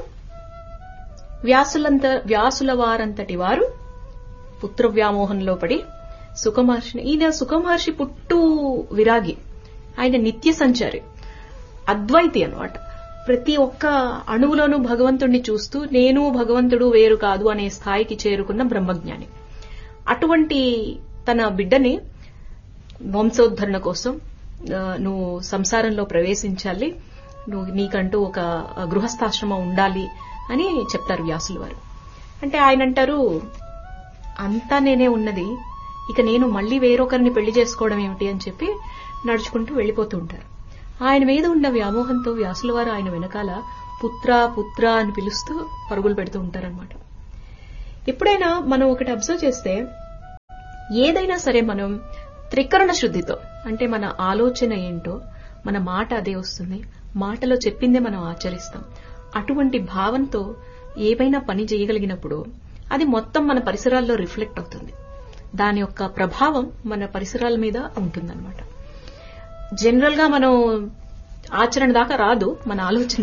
వ్యాసులంత వ్యాసుల వారంతటి వారు పుత్ర వ్యామోహంలో పడి సుఖమహర్షిని ఈయన సుఖమహర్షి పుట్టు విరాగి ఆయన నిత్య సంచారి అద్వైతి అన్నమాట ప్రతి ఒక్క అణువులోనూ భగవంతుణ్ణి చూస్తూ నేను భగవంతుడు వేరు కాదు అనే స్థాయికి చేరుకున్న బ్రహ్మజ్ఞాని అటువంటి తన బిడ్డని వంశోద్ధరణ కోసం ఆ, నువ్వు సంసారంలో ప్రవేశించాలి నువ్వు నీకంటూ ఒక గృహస్థాశ్రమం ఉండాలి అని చెప్తారు వ్యాసులు వారు అంటే ఆయన అంటారు అంతా నేనే ఉన్నది ఇక నేను మళ్ళీ వేరొకరిని పెళ్లి చేసుకోవడం ఏమిటి అని చెప్పి నడుచుకుంటూ వెళ్లిపోతూ ఉంటారు ఆయన మీద ఉన్న వ్యామోహంతో వ్యాసుల వారు ఆయన వెనకాల పుత్ర పుత్ర అని పిలుస్తూ పరుగులు పెడుతూ ఉంటారనమాట ఎప్పుడైనా మనం ఒకటి అబ్జర్వ్ చేస్తే ఏదైనా సరే మనం త్రికరణ శుద్ధితో అంటే మన ఆలోచన ఏంటో మన మాట అదే వస్తుంది మాటలో చెప్పిందే మనం ఆచరిస్తాం అటువంటి భావంతో ఏవైనా పని చేయగలిగినప్పుడు అది మొత్తం మన పరిసరాల్లో రిఫ్లెక్ట్ అవుతుంది దాని యొక్క ప్రభావం మన పరిసరాల మీద ఉంటుందన్నమాట జనరల్ గా మనం ఆచరణ దాకా రాదు మన ఆలోచన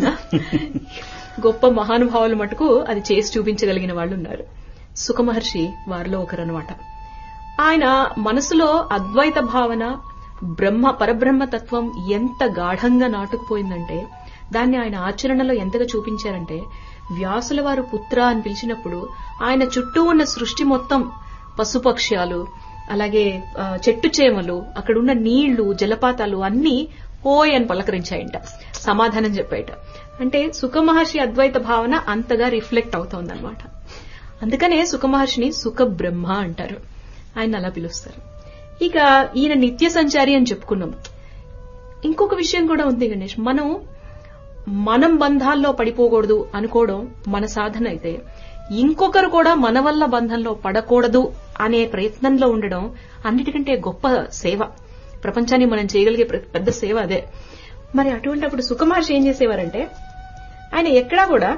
గొప్ప మహానుభావుల మటుకు అది చేసి చూపించగలిగిన వాళ్ళు ఉన్నారు సుఖమహర్షి వారిలో ఒకరనమాట ఆయన మనసులో అద్వైత భావన బ్రహ్మ పరబ్రహ్మ తత్వం ఎంత గాఢంగా నాటుకుపోయిందంటే దాన్ని ఆయన ఆచరణలో ఎంతగా చూపించారంటే వ్యాసుల వారు పుత్ర అని పిలిచినప్పుడు ఆయన చుట్టూ ఉన్న సృష్టి మొత్తం పశుపక్ష్యాలు అలాగే ఆ, చెట్టు చేమలు అక్కడున్న నీళ్లు జలపాతాలు అన్నీ ఓయ్ అని పలకరించాయంట సమాధానం చెప్పాయట అంటే సుఖమహర్షి అద్వైత భావన అంతగా రిఫ్లెక్ట్ అవుతోందన్నమాట అందుకనే సుఖమహర్షిని సుఖ బ్రహ్మ అంటారు ఆయన అలా పిలుస్తారు ఇక ఈయన నిత్య సంచారి అని చెప్పుకున్నాం ఇంకొక విషయం కూడా ఉంది గణేష్ మనం మనం బంధాల్లో పడిపోకూడదు అనుకోవడం మన సాధన అయితే ఇంకొకరు కూడా మన వల్ల బంధంలో పడకూడదు అనే ప్రయత్నంలో ఉండడం అన్నిటికంటే గొప్ప సేవ ప్రపంచాన్ని మనం చేయగలిగే ప్ర- పెద్ద సేవ అదే మరి అటువంటిప్పుడు సుఖమహర్షి ఏం చేసేవారంటే ఆయన ఎక్కడా కూడా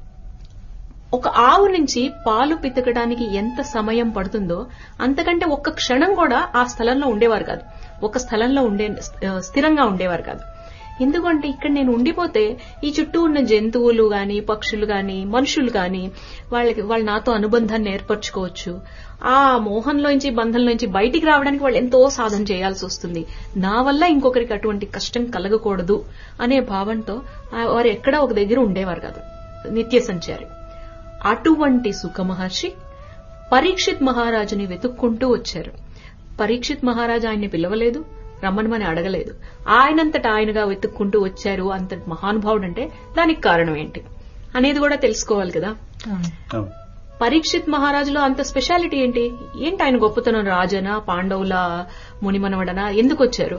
ఒక ఆవు నుంచి పాలు పితకడానికి ఎంత సమయం పడుతుందో అంతకంటే ఒక్క క్షణం కూడా ఆ స్థలంలో ఉండేవారు కాదు ఒక స్థలంలో ఉండే ఆ, స్థిరంగా ఉండేవారు కాదు ఎందుకంటే ఇక్కడ నేను ఉండిపోతే ఈ చుట్టూ ఉన్న జంతువులు గాని పక్షులు గాని మనుషులు గాని వాళ్ళకి వాళ్ళు నాతో అనుబంధాన్ని ఏర్పరచుకోవచ్చు ఆ మోహంలోంచి బంధంలోంచి బయటికి రావడానికి వాళ్ళు ఎంతో సాధన చేయాల్సి వస్తుంది నా వల్ల ఇంకొకరికి అటువంటి కష్టం కలగకూడదు అనే భావంతో ఆ వారు ఎక్కడా ఒక దగ్గర ఉండేవారు కాదు నిత్య సంచారి అటువంటి సుఖ మహర్షి పరీక్షిత్ మహారాజుని వెతుక్కుంటూ వచ్చారు పరీక్షిత్ మహారాజు ఆయన్ని పిలవలేదు రమ్మనమని అడగలేదు ఆయనంతట ఆయనగా వెతుక్కుంటూ వచ్చారు అంత మహానుభావుడు అంటే దానికి కారణం ఏంటి అనేది కూడా తెలుసుకోవాలి కదా అవును. పరీక్షిత్ మహారాజులో అంత స్పెషాలిటీ ఏంటి ఏంటి ఆయన గొప్పతనం రాజనా పాండవుల మునిమనవడనా ఎందుకు వచ్చారు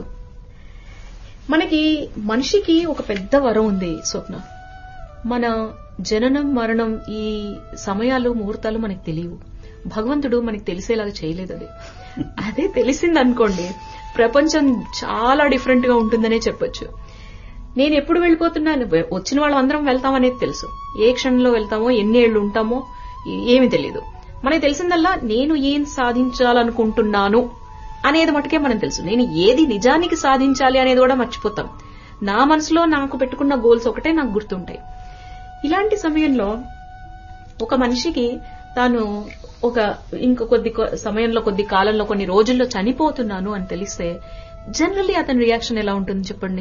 మనకి మనిషికి ఒక పెద్ద వరం ఉంది స్వప్న మన జననం మరణం ఈ సమయాలు ముహూర్తాలు మనకు తెలియవు భగవంతుడు మనకి తెలిసేలాగా చేయలేదు అది అదే తెలిసింది అనుకోండి ప్రపంచం చాలా డిఫరెంట్ గా ఉంటుందనే చెప్పొచ్చు నేను ఎప్పుడు వెళ్ళిపోతున్నాను వె- వచ్చిన వాళ్ళు అందరం వెళ్తామనేది తెలుసు ఏ క్షణంలో వెళ్తామో ఎన్ని ఏళ్లు ఉంటామో ఏ- ఏమీ తెలియదు మనకి తెలిసిందల్లా నేను ఏం సాధించాలనుకుంటున్నాను అనేది మటుకే మనం తెలుసు నేను ఏది నిజానికి సాధించాలి అనేది కూడా మర్చిపోతాం నా మనసులో నాకు పెట్టుకున్న గోల్స్ ఒకటే నాకు గుర్తుంటాయి ఇలాంటి సమయంలో ఒక మనిషికి తాను ఒక ఇంకో కొద్ది కొ- సమయంలో కొద్ది కాలంలో కొన్ని రోజుల్లో చనిపోతున్నాను అని తెలిస్తే జనరల్లీ అతని రియాక్షన్ ఎలా ఉంటుంది చెప్పండి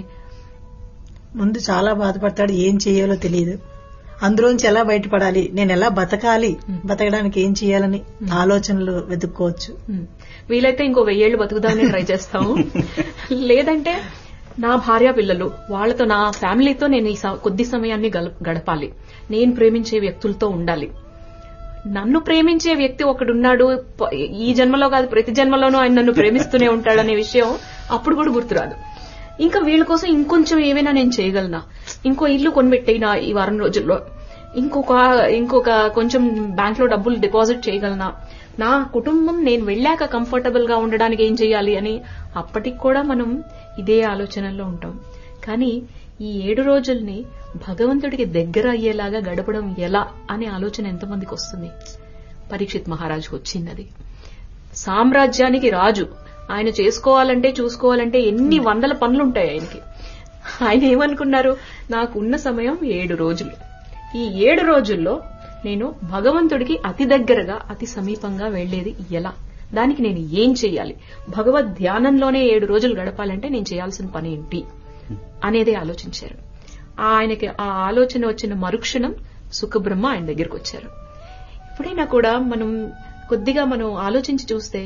ముందు చాలా బాధపడతాడు ఏం చేయాలో తెలియదు అందులోంచి ఎలా బయటపడాలి నేను ఎలా బతకాలి బతకడానికి ఏం చేయాలని ఆలోచనలు వెతుక్కోవచ్చు హ్మ్. వీలైతే ఇంకో వెయ్యేళ్లు బతుకుదామని ట్రై చేస్తాము లేదంటే నా భార్య పిల్లలు వాళ్ళతో నా ఫ్యామిలీతో నేను ఈ స- కొద్ది సమయాన్ని గల- గడపాలి నేను ప్రేమించే వ్యక్తులతో ఉండాలి నన్ను ప్రేమించే వ్యక్తి ఒకడున్నాడు ప- ఈ జన్మలో కాదు ప్రతి జన్మలోనూ ఆయన నన్ను ప్రేమిస్తూనే ఉంటాడనే విషయం అప్పుడు కూడా గుర్తురాదు ఇంకా వీళ్ళ కోసం ఇంకొంచెం ఏమైనా నేను చేయగలనా ఇంకో ఇల్లు కొనిపెట్టేనా ఈ వారం రోజుల్లో ఇంకొక ఇంకొక కొంచెం బ్యాంక్ లో డబ్బులు డిపాజిట్ చేయగలనా నా కుటుంబం నేను వెళ్ళాక కంఫర్టబుల్ గా ఉండడానికి ఏం చేయాలి అని అప్పటికి కూడా మనం ఇదే ఆలోచనలో ఉంటాం కానీ ఈ ఏడు రోజుల్ని భగవంతుడికి దగ్గర అయ్యేలాగా గడపడం ఎలా అనే ఆలోచన ఎంతమందికి వస్తుంది పరీక్షిత్ మహారాజుకు వచ్చింది సామ్రాజ్యానికి రాజు ఆయన చేసుకోవాలంటే చూసుకోవాలంటే ఎన్ని వందల పనులుంటాయి ఆయనకి ఆయన ఏమనుకున్నారు నాకు ఉన్న సమయం ఏడు రోజులు ఈ ఏడు రోజుల్లో నేను భగవంతుడికి అతి దగ్గరగా అతి సమీపంగా వెళ్లేది ఎలా దానికి నేను ఏం చేయాలి భగవద్ ధ్యానంలోనే ఏడు రోజులు గడపాలంటే నేను చేయాల్సిన పని ఏంటి అనేది ఆలోచించారు ఆయనకి ఆ ఆలోచన వచ్చిన మరుక్షణం సుఖబ్రహ్మ ఆయన దగ్గరికి వచ్చారు ఎప్పుడైనా కూడా మనం కొద్దిగా మనం ఆలోచించి చూస్తే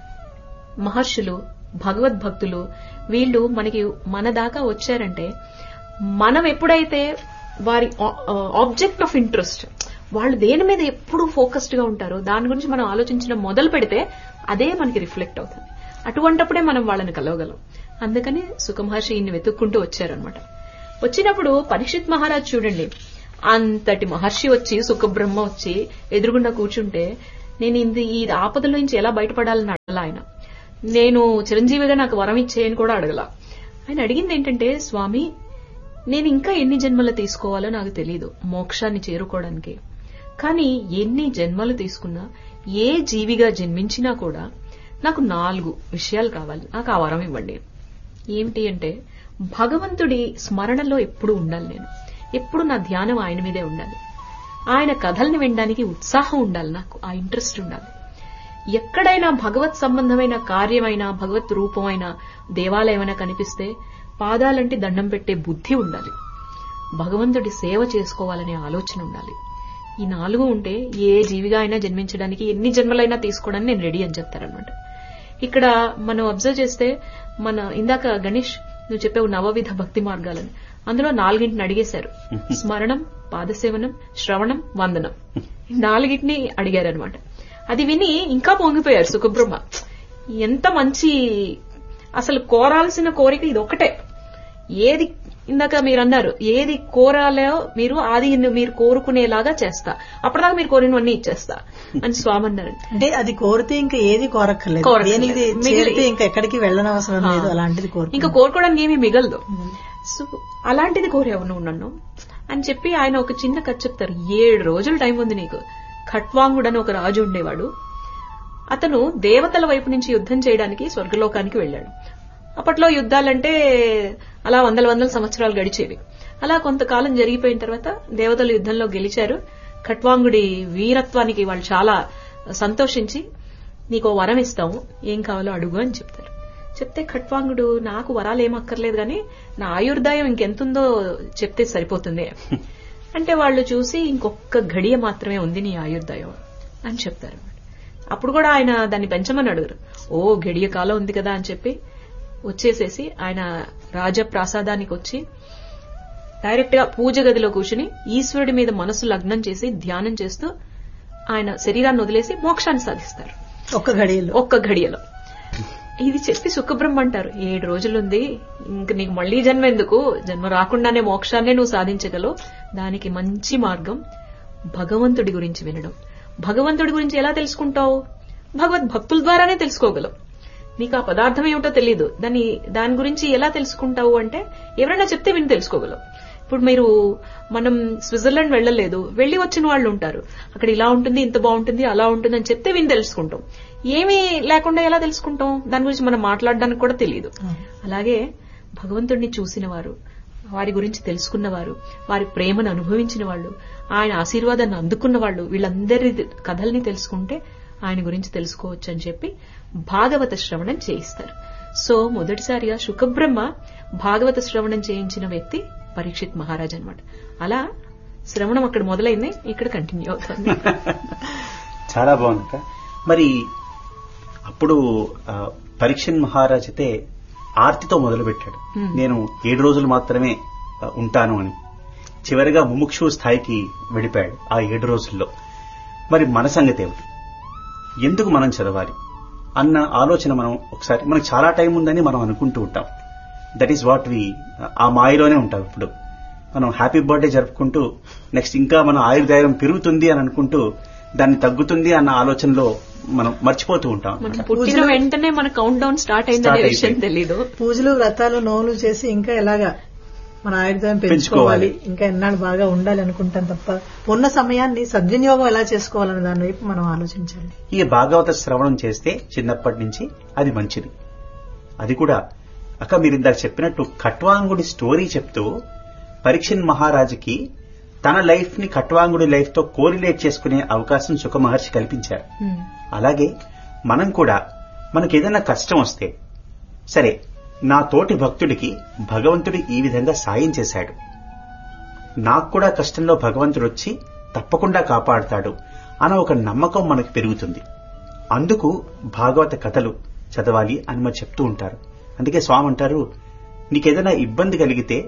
మహర్షులు భగవద్భక్తులు వీళ్ళు మనకి మన దాకా వచ్చారంటే మనం ఎప్పుడైతే వారి ఆబ్జెక్ట్ ఆఫ్ ఇంట్రెస్ట్ వాళ్ళు దేని మీద ఎప్పుడు ఫోకస్డ్ గా ఉంటారో దాని గురించి మనం ఆలోచించడం మొదలు పెడితే అదే మనకి రిఫ్లెక్ట్ అవుతుంది అటువంటప్పుడే మనం వాళ్ళని కలవగలం అందుకని సుఖమహర్షి ఈయన్ని వెతుక్కుంటూ వచ్చారనమాట వచ్చినప్పుడు పరీక్షిత్ మహారాజ్ చూడండి అంతటి మహర్షి వచ్చి సుఖబ్రహ్మ వచ్చి ఎదురుగుండా కూర్చుంటే నేను ఇంది ఈ ఆపదల నుంచి ఎలా బయటపడాలని అడగల ఆయన నేను చిరంజీవిగా నాకు వరం ఇచ్చేయని కూడా అడగల ఆయన అడిగింది ఏంటంటే స్వామి నేను ఇంకా ఎన్ని జన్మలు తీసుకోవాలో నాకు తెలియదు మోక్షాన్ని చేరుకోవడానికి కానీ ఎన్ని జన్మలు తీసుకున్నా ఏ జీవిగా జన్మించినా కూడా నాకు నాలుగు విషయాలు కావాలి నాకు ఆ వరం ఇవ్వండి ఏమిటి అంటే భగవంతుడి స్మరణలో ఎప్పుడు ఉండాలి నేను ఎప్పుడు నా ధ్యానం ఆయన మీదే ఉండాలి ఆయన కథల్ని వినడానికి ఉత్సాహం ఉండాలి నాకు ఆ ఇంట్రెస్ట్ ఉండాలి ఎక్కడైనా భగవత్ సంబంధమైన కార్యమైన భగవత్ రూపమైన దేవాలయమైనా కనిపిస్తే పాదాలంటి దండం పెట్టే బుద్ధి ఉండాలి భగవంతుడి సేవ చేసుకోవాలనే ఆలోచన ఉండాలి ఈ నాలుగు ఉంటే ఏ జీవిగా అయినా జన్మించడానికి ఎన్ని జన్మలైనా తీసుకోవడానికి నేను రెడీ అని చెప్తారనమాట ఇక్కడ మనం అబ్జర్వ్ చేస్తే మన ఇందాక గణేష్ నువ్వు చెప్పావు నవవిధ భక్తి మార్గాలని అందులో నాలుగింటిని అడిగేశారు స్మరణం పాదసేవనం శ్రవణం వందనం ఈ నాలుగింటిని అడిగారనమాట అది విని ఇంకా పొంగిపోయారు సుఖబ్రహ్మ ఎంత మంచి అసలు కోరాల్సిన కోరిక ఇది ఒకటే ఏది ఇందాక మీరు అన్నారు ఏది కోరాలో మీరు అది మీరు కోరుకునేలాగా చేస్తా అప్పటిదాకా మీరు కోరినవన్నీ ఇచ్చేస్తా అని స్వామి అన్నారు అంటే అది కోరితే ఇంకా ఏది కోరక్కర్లేదు కోరక్కర్లేదు. దేనికి మిగిలి- చేరితే ఇంకా ఎక్కడికి వెళ్ళనవసరం లేదు అలాంటిది కోరు ఇంకా కోరుకోవడానికి ఏమీ మిగలదు సో అలాంటిది కోరావు నువ్వు నన్ను అని చెప్పి ఆయన ఒక చిన్న కథ చెప్తారు ఏడు రోజులు టైం ఉంది నీకు ఖట్వాంగుడు అని ఒక రాజు ఉండేవాడు అతను దేవతల వైపు నుంచి యుద్ధం చేయడానికి స్వర్గలోకానికి వెళ్ళాడు అప్పట్లో యుద్ధాలంటే అలా వందల వందల సంవత్సరాలు గడిచేవి అలా కొంతకాలం జరిగిపోయిన తర్వాత దేవతలు యుద్ధంలో గెలిచారు ఖట్వాంగుడి వీరత్వానికి వాళ్ళు చాలా సంతోషించి నీకో వరం ఇస్తాము ఏం కావాలో అడుగు అని చెప్తారు చెప్తే ఖట్వాంగుడు నాకు వరాలు ఏం అక్కర్లేదు కానీ నా ఆయుర్దాయం ఇంకెంతుందో చెప్తే సరిపోతుంది అంటే వాళ్ళు చూసి ఇంకొక గడియ మాత్రమే ఉంది నీ ఆయుర్దాయం అని చెప్తారు అప్పుడు కూడా ఆయన దాన్ని పెంచమని అడుగురు ఓ గడియ కాలం ఉంది కదా అని చెప్పి వచ్చేసేసి ఆయన రాజప్రాసాదానికి వచ్చి డైరెక్ట్ గా పూజ గదిలో కూర్చుని ఈశ్వరుడి మీద మనసు లగ్నం చేసి ధ్యానం చేస్తూ ఆయన శరీరాన్ని వదిలేసి మోక్షాన్ని సాధిస్తారు ఒక్క గడియలో ఒక్క ఘడియలో ఇది చెప్పి సుఖబ్రహ్మ అంటారు ఏడు రోజులుంది ఇంక నీకు మళ్లీ జన్మ ఎందుకు జన్మ రాకుండానే మోక్షాన్నే నువ్వు సాధించగలవు దానికి మంచి మార్గం భగవంతుడి గురించి వినడం భగవంతుడి గురించి ఎలా తెలుసుకుంటావు భగవద్ భక్తుల ద్వారానే తెలుసుకోగలవు నీకు ఆ పదార్థం ఏమిటో తెలియదు దాన్ని దాని గురించి ఎలా తెలుసుకుంటావు అంటే ఎవరైనా చెప్తే విని తెలుసుకోగలవు ఇప్పుడు మీరు మనం స్విట్జర్లాండ్ వెళ్ళలేదు వెళ్లి వచ్చిన వాళ్ళు ఉంటారు అక్కడ ఇలా ఉంటుంది ఇంత బాగుంటుంది అలా ఉంటుంది అని చెప్తే విని తెలుసుకుంటాం ఏమీ లేకుండా ఎలా తెలుసుకుంటాం దాని గురించి మనం మాట్లాడడానికి కూడా తెలియదు అలాగే భగవంతుడిని చూసిన వారు వారి గురించి తెలుసుకున్నవారు వారి ప్రేమను అనుభవించిన వాళ్ళు ఆయన ఆశీర్వాదాన్ని అందుకున్న వాళ్ళు వీళ్ళందరి కథల్ని తెలుసుకుంటే ఆయన గురించి తెలుసుకోవచ్చు అని చెప్పి భాగవత శ్రవణం చేయిస్తారు సో మొదటిసారిగా శుకబ్రహ్మ భాగవత శ్రవణం చేయించిన వ్యక్తి పరీక్షిత్ మహారాజ్ అన్నమాట అలా శ్రవణం అక్కడ మొదలైంది ఇక్కడ కంటిన్యూ అవుతుంది చాలా బాగుంది అక్క. మరి అప్పుడు ఆ, పరీక్షన్ మహారాజ్ అయితే ఆర్తితో మొదలుపెట్టాడు Hmm. నేను ఏడు రోజులు మాత్రమే ఆ, ఉంటాను అని చివరిగా ముముక్షు స్థాయికి వెళ్ళిపోయాడు ఆ ఏడు రోజుల్లో మరి మన సంగతి ఏమిటి ఎందుకు మనం చదవాలి అన్న ఆలోచన మనం ఒకసారి మనకు చాలా టైం ఉందని మనం అనుకుంటూ ఉంటాం దట్ ఈస్ వాట్ వి ఆ మాయలోనే ఉంటాం ఇప్పుడు మనం హ్యాపీ బర్త్డే జరుపుకుంటూ నెక్స్ట్ ఇంకా మన ఆయుర్దాయం పెరుగుతుంది అని అనుకుంటూ దాన్ని తగ్గుతుంది అన్న ఆలోచనలో మనం మర్చిపోతూ ఉంటాం మనం అన్నమాట. పుట్టిన వెంటనే మన కౌంట్ డౌన్ స్టార్ట్ అయిందనే Start విషయం అయిపోయింది. తెలీదు పూజలు వ్రతాలు నోములు చేసి ఇంకా ఎలాగా మన ఆయుర్దాయం పెంచుకోవాలి పెంచుకోవాలి. ఇంకా ఎన్నాళ్ళు బాగా ఉండాలి అనుకుంటాం తప్ప ఉన్న సమయాన్ని సద్వినియోగం ఎలా చేసుకోవాలనే దాని వైపు మనం ఆలోచించాలి ఈ భాగవత శ్రవణం చేస్తే చిన్నప్పటి నుంచి అది మంచిది అది కూడా అక్క మీరు ఇందాక చెప్పినట్టు ఖట్వాంగుడి స్టోరీ చెప్తూ పరీక్షన్ మహారాజుకి తన లైఫ్ ని ఖట్వాంగుడి లైఫ్ తో కోరిలేట్ చేసుకునే అవకాశం సుఖ మహర్షి కల్పించారు హ్మ్. అలాగే మనం కూడా మనకి ఏదైనా కష్టం వస్తే సరే నా తోటి భక్తుడికి భగవంతుడు ఈ విధంగా సాయం చేశాడు నాకు కూడా కష్టంలో భగవంతుడు వచ్చి తప్పకుండా కాపాడుతాడు అన్న ఒక నమ్మకం మనకు పెరుగుతుంది అందుకు భాగవత కథలు చదవాలి అని మరి చెప్తూ ఉంటారు అందుకే స్వామి అంటారు నీకేదైనా ఇబ్బంది కలిగితే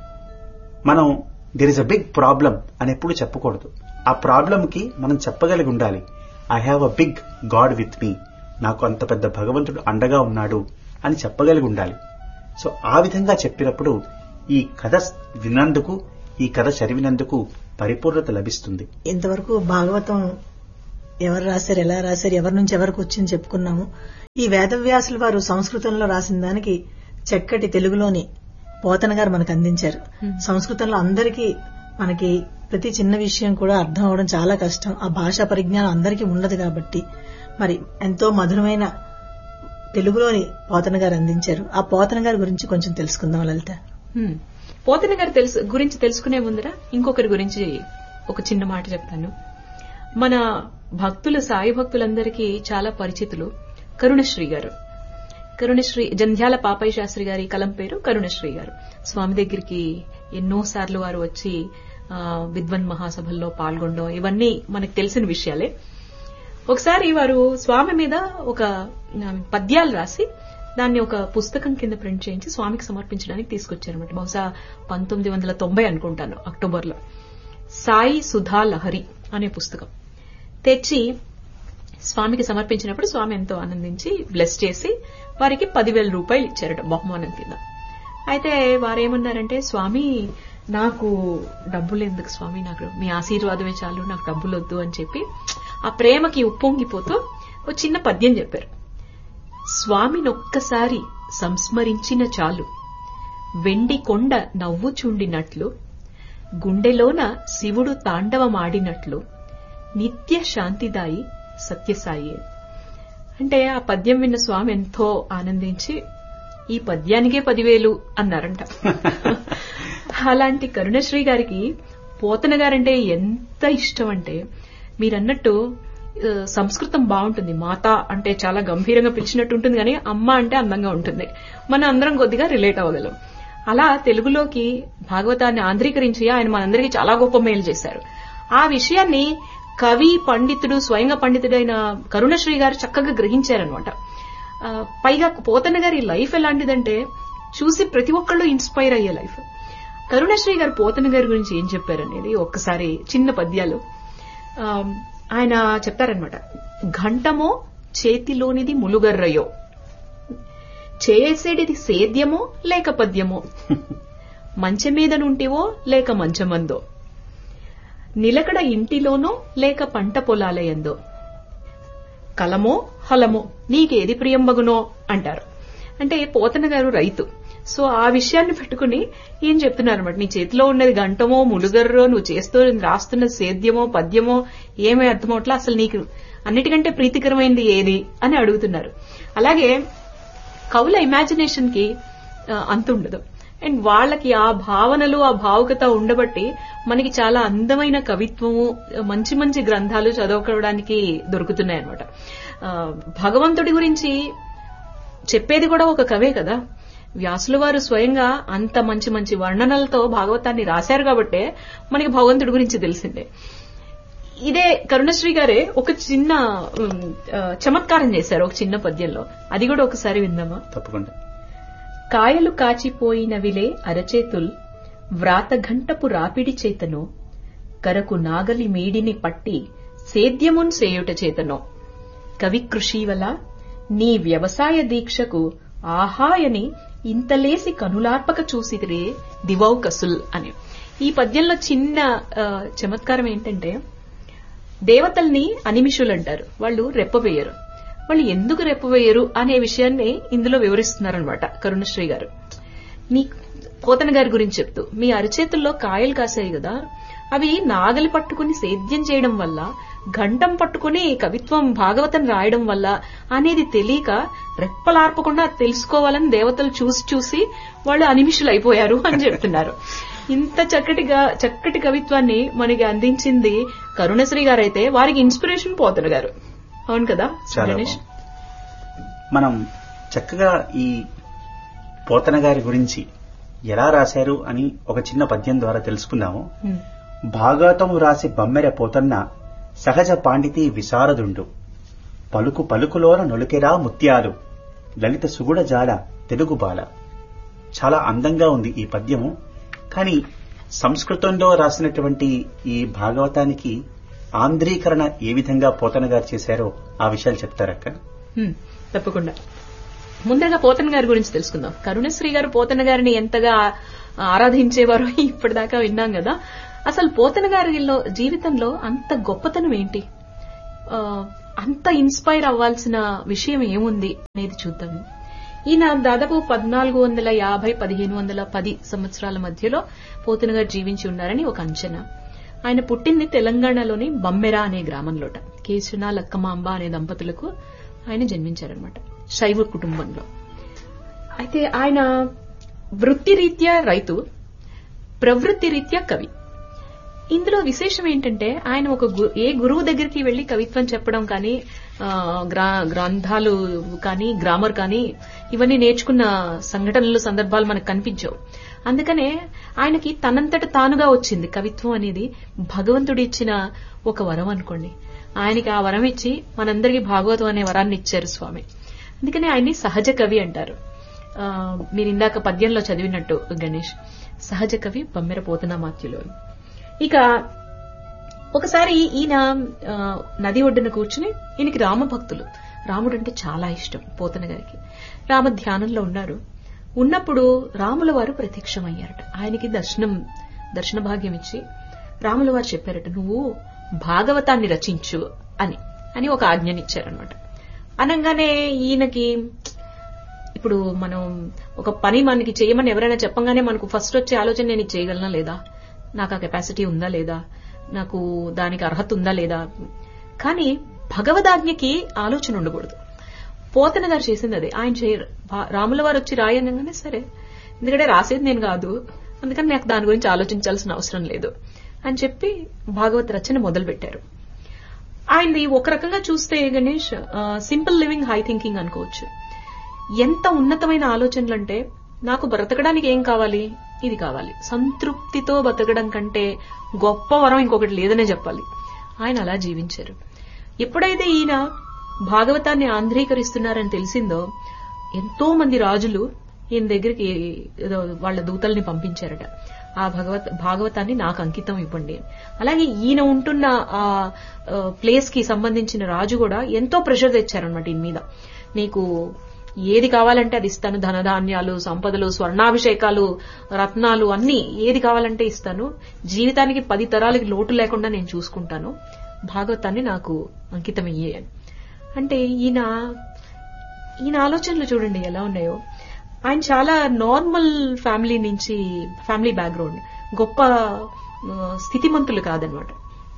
మనం there is a big problem అని ఎప్పుడు చెప్పకూడదు ఆ ప్రాబ్లం కి మనం చెప్పగలిగి ఉండాలి I have a big god with me నాకు అంత పెద్ద భగవంతుడు అండగా ఉన్నాడు అని చెప్పగలిగి ఉండాలి సో ఆ విధంగా చెప్పినప్పుడు ఈ కథ విన్నందుకు ఈ కథ చదివినందుకు పరిపూర్ణత లభిస్తుంది ఇంతవరకు భాగవతం ఎవరు రాశారు ఎలా రాశారు ఎవరి నుంచి ఎవరికి వచ్చింది చెప్పుకున్నాము ఈ వేదవ్యాసులు వారు సంస్కృతంలో రాసిన దానికి చక్కటి తెలుగులోని పోతన గారు మనకు అందించారు సంస్కృతంలో అందరికీ మనకి ప్రతి చిన్న విషయం కూడా అర్థం అవడం చాలా కష్టం ఆ భాషా పరిజ్ఞానం అందరికీ ఉండదు కాబట్టి మరి ఎంతో మధురమైన తెలుగులోని పోతన గారు అందించారు ఆ పోతన గారి గురించి కొంచెం తెలుసుకుందాం లలిత హ్మ్. పోతన గారు తెలుసు గురించి తెలుసుకునే ముందర ఇంకొకరి గురించి ఒక చిన్న మాట చెప్తాను మన భక్తులు సాయి భక్తులందరికీ చాలా పరిచితులు కరుణశ్రీ గారు కరుణశ్రీ జంధ్యాల పాపయ్య శాస్త్రి గారి కలం పేరు కరుణశ్రీ గారు స్వామి దగ్గరికి ఎన్నో సార్లు వారు వచ్చి ఆ, విద్వన్ మహాసభల్లో పాల్గొనడం ఇవన్నీ మనకు తెలిసిన విషయాలే ఒకసారి వారు స్వామి మీద ఒక ఆ, పద్యాలు రాసి దాన్ని ఒక పుస్తకం కింద ప్రింట్ చేయించి స్వామికి సమర్పించడానికి తీసుకొచ్చారన్నమాట బహుశా పంతొమ్మిది వందల తొంభై అనుకుంటాను అక్టోబర్లో సాయి సుధా లహరి అనే పుస్తకం తెచ్చి స్వామికి సమర్పించినప్పుడు స్వామి ఎంతో ఆనందించి బ్లెస్ చేసి వారికి పదివేల రూపాయలు ఇచ్చారట బహుమానం కింద అయితే వారేమన్నారంటే స్వామి నాకు డబ్బులు ఎందుకు స్వామి నాకు మీ ఆశీర్వాదమే చాలు నాకు డబ్బులు వద్దు అని చెప్పి ఆ ప్రేమకి ఉప్పొంగిపోతూ ఒక చిన్న పద్యం చెప్పారు స్వామినొక్కసారి సంస్మరించిన చాలు వెండి కొండ నవ్వుచుండినట్లు గుండెలోన శివుడు తాండవమాడినట్లు నిత్య శాంతిదాయి సత్యసాయి అంటే ఆ పద్యం విన్న స్వామి ఎంతో ఆనందించి ఈ పద్యానికే పదివేలు అన్నారంట అలాంటి కరుణశ్రీ గారికి పోతన గారంటే ఎంత ఇష్టం అంటే మీరన్నట్టు ఆ, సంస్కృతం బాగుంటుంది మాత అంటే చాలా గంభీరంగా పిలిచినట్టు ఉంటుంది కానీ అమ్మ అంటే అందంగా ఉంటుంది మన అందరం కొద్దిగా రిలేట్ అవ్వగలం అలా తెలుగులోకి భాగవతాన్ని ఆంధ్రీకరించి ఆయన మనందరికీ చాలా గొప్ప మేలు చేశారు ఆ విషయాన్ని కవి పండితుడు స్వయంగా పండితుడైన కరుణశ్రీ గారు చక్కగా గ్రహించారనమాట ఆ, పైగా పోతన్న గారి లైఫ్ ఎలాంటిదంటే చూసి ప్రతి ఒక్కళ్ళు ఇన్స్పైర్ అయ్యే లైఫ్ కరుణశ్రీ గారు పోతన గారి గురించి ఏం చెప్పారనేది ఒక్కసారి చిన్న పద్యాలు ఆ, ఆయన చెప్తారనమాట ఘంటమో చేతిలోనిది ములుగర్రయో చేసేటిది సేద్యమో లేక పద్యమో మంచె మీద నుంటివో లేక మంచమందో నిలకడ ఇంటిలోనో లేక పంట పొలాలయందో కలమో హలమో నీకేది ప్రియంబగునో అంటారు అంటే పోతన గారు రైతు సో ఆ విషయాన్ని పెట్టుకుని ఏం చెప్తున్నారన్నమాట నీ చేతిలో ఉన్నది గంటమో ములుగర్రో నువ్వు చేస్తూ రాస్తున్న సేద్యమో పద్యమో ఏమీ అర్థమవట్లా అసలు నీకు అన్నిటికంటే ప్రీతికరమైనది ఏది అని అడుగుతున్నారు అలాగే కవుల ఇమాజినేషన్ కి ఆ, అంతుండదు అండ్ వాళ్ళకి ఆ భావనలు ఆ భావుకత ఉండబట్టి మనకి చాలా అందమైన కవిత్వము మంచి మంచి గ్రంథాలు చదువుకోవడానికి దొరుకుతున్నాయి అనమాట భగవంతుడి గురించి చెప్పేది కూడా ఒక కవే కదా వ్యాసుల వారు స్వయంగా అంత మంచి మంచి వర్ణనలతో భాగవతాన్ని రాశారు కాబట్టే మనకి భగవంతుడి గురించి తెలిసిందే ఇదే కరుణశ్రీ గారే ఒక చిన్న ఉమ్, ఆ, చమత్కారం చేశారు ఒక చిన్న పద్యంలో అది కూడా ఒకసారి విందామా తప్పకుండా కాయలు కాచిపోయినవిలే అరచేతుల్ వ్రాతఘంటపు రాపిడి చేతనో కరకు నాగలి మీడిని పట్టి సేద్యమున్ సేయుట చేతనో కవి కృషివల నీ వ్యవసాయ దీక్షకు ఆహాయని ఇంతలేసి కనులార్పక చూసిరే దివౌకసుల్ అని ఈ పద్యంలో చిన్న ఆ, చమత్కారం ఏంటంటే దేవతల్ని అనిమిషులు అంటారు వాళ్ళు రెప్పవేయరు వాళ్ళు ఎందుకు రెప్పవేయరు అనే విషయాన్ని ఇందులో వివరిస్తున్నారనమాట కరుణశ్రీ గారు మీ పోతన గారి గురించి చెప్తూ మీ అరచేతుల్లో కాయలు కాసాయి కదా అవి నాగలి పట్టుకుని సేద్యం చేయడం వల్ల ఘంటం పట్టుకుని కవిత్వం భాగవతం రాయడం వల్ల అనేది తెలియక రెప్పలార్పకుండా తెలుసుకోవాలని దేవతలు చూసి చూసి వాళ్ళు అనిమిషులు అయిపోయారు అని చెప్తున్నారు ఇంత చక్కటిగా చక్కటి కవిత్వాన్ని మనకి అందించింది కరుణశ్రీ గారైతే వారికి ఇన్స్పిరేషన్ పోతన గారు అవును కదా చాలా గణేష్ బాగుంది. మనం చక్కగా ఈ పోతన గారి గురించి ఎలా రాశారు అని ఒక చిన్న పద్యం ద్వారా తెలుసుకున్నాము ఉమ్. భాగవతము రాసి బమ్మెర పోతన్న సహజ పాండితి విశారదుండు పలుకు పలుకులోన నొలికెరా ముత్యాలు లలిత సుగుణ జాల తెలుగు బాల చాలా అందంగా ఉంది ఈ పద్యము కానీ సంస్కృతంలో రాసినటువంటి ఈ భాగవతానికి ఆంధ్రీకరణ ఏ విధంగా పోతన గారు చేశారో ఆ విషయాలు చెప్తారక్క హ్మ్, తప్పకుండా ముందరగా పోతన గారి గురించి తెలుసుకుందాం కరుణశ్రీ గారు పోతన గారిని ఎంతగా ఆరాధించేవారో ఇప్పటిదాకా విన్నాం కదా అసలు పోతన గారిలో జీవితంలో అంత గొప్పతనం ఏంటి ఆ, అంత ఇన్స్పైర్ అవ్వాల్సిన విషయం ఏముంది అనేది చూద్దాము ఈయన దాదాపు పద్నాలుగు వందల యాభై పదిహేను వందల పది సంవత్సరాల మధ్యలో పోతన గారు జీవించి ఉన్నారని ఒక అంచనా ఆయన పుట్టింది తెలంగాణలోని బమ్మెరా అనే గ్రామంలోట కేశన లక్కమాంబ అనే దంపతులకు ఆయన జన్మించారనమాట శైవ కుటుంబంలో అయితే ఆయన వృత్తిరీత్యా రైతు ప్రవృత్తి రీత్యా కవి ఇందులో విశేషం ఏంటంటే ఆయన ఒక గు- ఏ గురువు దగ్గరికి వెళ్లి కవిత్వం చెప్పడం కానీ ఆ, గ్రా- గ్రంథాలు కానీ గ్రామర్ కానీ ఇవన్నీ నేర్చుకున్న సంఘటనలు సందర్భాలు మనకు కనిపించవు అందుకనే ఆయనకి తనంతట తానుగా వచ్చింది కవిత్వం అనేది భగవంతుడు ఇచ్చిన ఒక వరం అనుకోండి ఆయనకి ఆ వరం ఇచ్చి మనందరికీ భాగవతం అనే వరాన్ని ఇచ్చారు స్వామి అందుకనే ఆయన్ని సహజ కవి అంటారు ఆ, మీరు ఇందాక పద్యంలో చదివినట్టు గణేష్ సహజ కవి బమ్మెర పోతనామాత్యులు ఇక ఒకసారి ఈయన ఆ, నది ఒడ్డున కూర్చుని ఈయనకి రామభక్తులు రాముడు అంటే చాలా ఇష్టం పోతన గారికి రామ ధ్యానంలో ఉన్నారు ఉన్నప్పుడు రాముల వారు ప్రత్యక్షమయ్యారట ఆయనకి దర్శనం దర్శన భాగ్యం ఇచ్చి రాముల వారు చెప్పారట నువ్వు భాగవతాన్ని రచించు అని అని ఒక ఆజ్ఞనిచ్చారనమాట అనగానే ఈయనకి ఇప్పుడు మనం ఒక పని మనకి చేయమని ఎవరైనా చెప్పంగానే మనకు ఫస్ట్ వచ్చే ఆలోచన నేను ఇది చేయగలనా లేదా నాకు ఆ కెపాసిటీ ఉందా లేదా నాకు దానికి అర్హత ఉందా లేదా కానీ భగవదాజ్ఞకి ఆలోచన ఉండకూడదు పోతన గారు చేసింది అదే ఆయన చేయరు భా- రాముల వారు వచ్చి రాయనగానే సరే ఎందుకంటే రాసేది నేను కాదు అందుకని నాకు దాని గురించి ఆలోచించాల్సిన అవసరం లేదు అని చెప్పి భాగవత రచన మొదలు పెట్టారు ఆయనది ఒక రకంగా చూస్తే Ganesh simple living high thinking అనుకోవచ్చు ఎంత ఉన్నతమైన ఆలోచనలు అంటే నాకు బ్రతకడానికి ఏం కావాలి ఇది కావాలి సంతృప్తితో బతకడం కంటే గొప్ప వరం ఇంకొకటి లేదనే చెప్పాలి ఆయన అలా జీవించారు ఎప్పుడైతే ఈయన భాగవతాన్ని ఆంధ్రీకరిస్తున్నారని తెలిసిందో ఎంతో మంది రాజులు ఈయన దగ్గరికి ఏదో వాళ్ళ దూతల్ని పంపించారట ఆ భగవత్ భాగవతాన్ని నాకు అంకితం ఇవ్వండి అని. అలాగే ఈయన ఉంటున్న ఆ ప్లేస్ కి సంబంధించిన రాజు కూడా ఎంతో ప్రెషర్ తెచ్చారనమాట ఈయన మీద నీకు ఏది కావాలంటే అది ఇస్తాను ధనధాన్యాలు సంపదలు స్వర్ణాభిషేకాలు రత్నాలు అన్ని ఏది కావాలంటే ఇస్తాను జీవితానికి పది తరాలకి లోటు లేకుండా నేను చూసుకుంటాను భాగవతాన్ని నాకు అంకితం ఇయ్యే అని. అంటే ఈయన ఈయన ఆలోచనలు చూడండి ఎలా ఉన్నాయో ఆయన చాలా నార్మల్ ఫ్యామిలీ నుంచి ఫ్యామిలీ బ్యాక్గ్రౌండ్ గొప్ప ఆ, స్థితిమంతులు కాదనమాట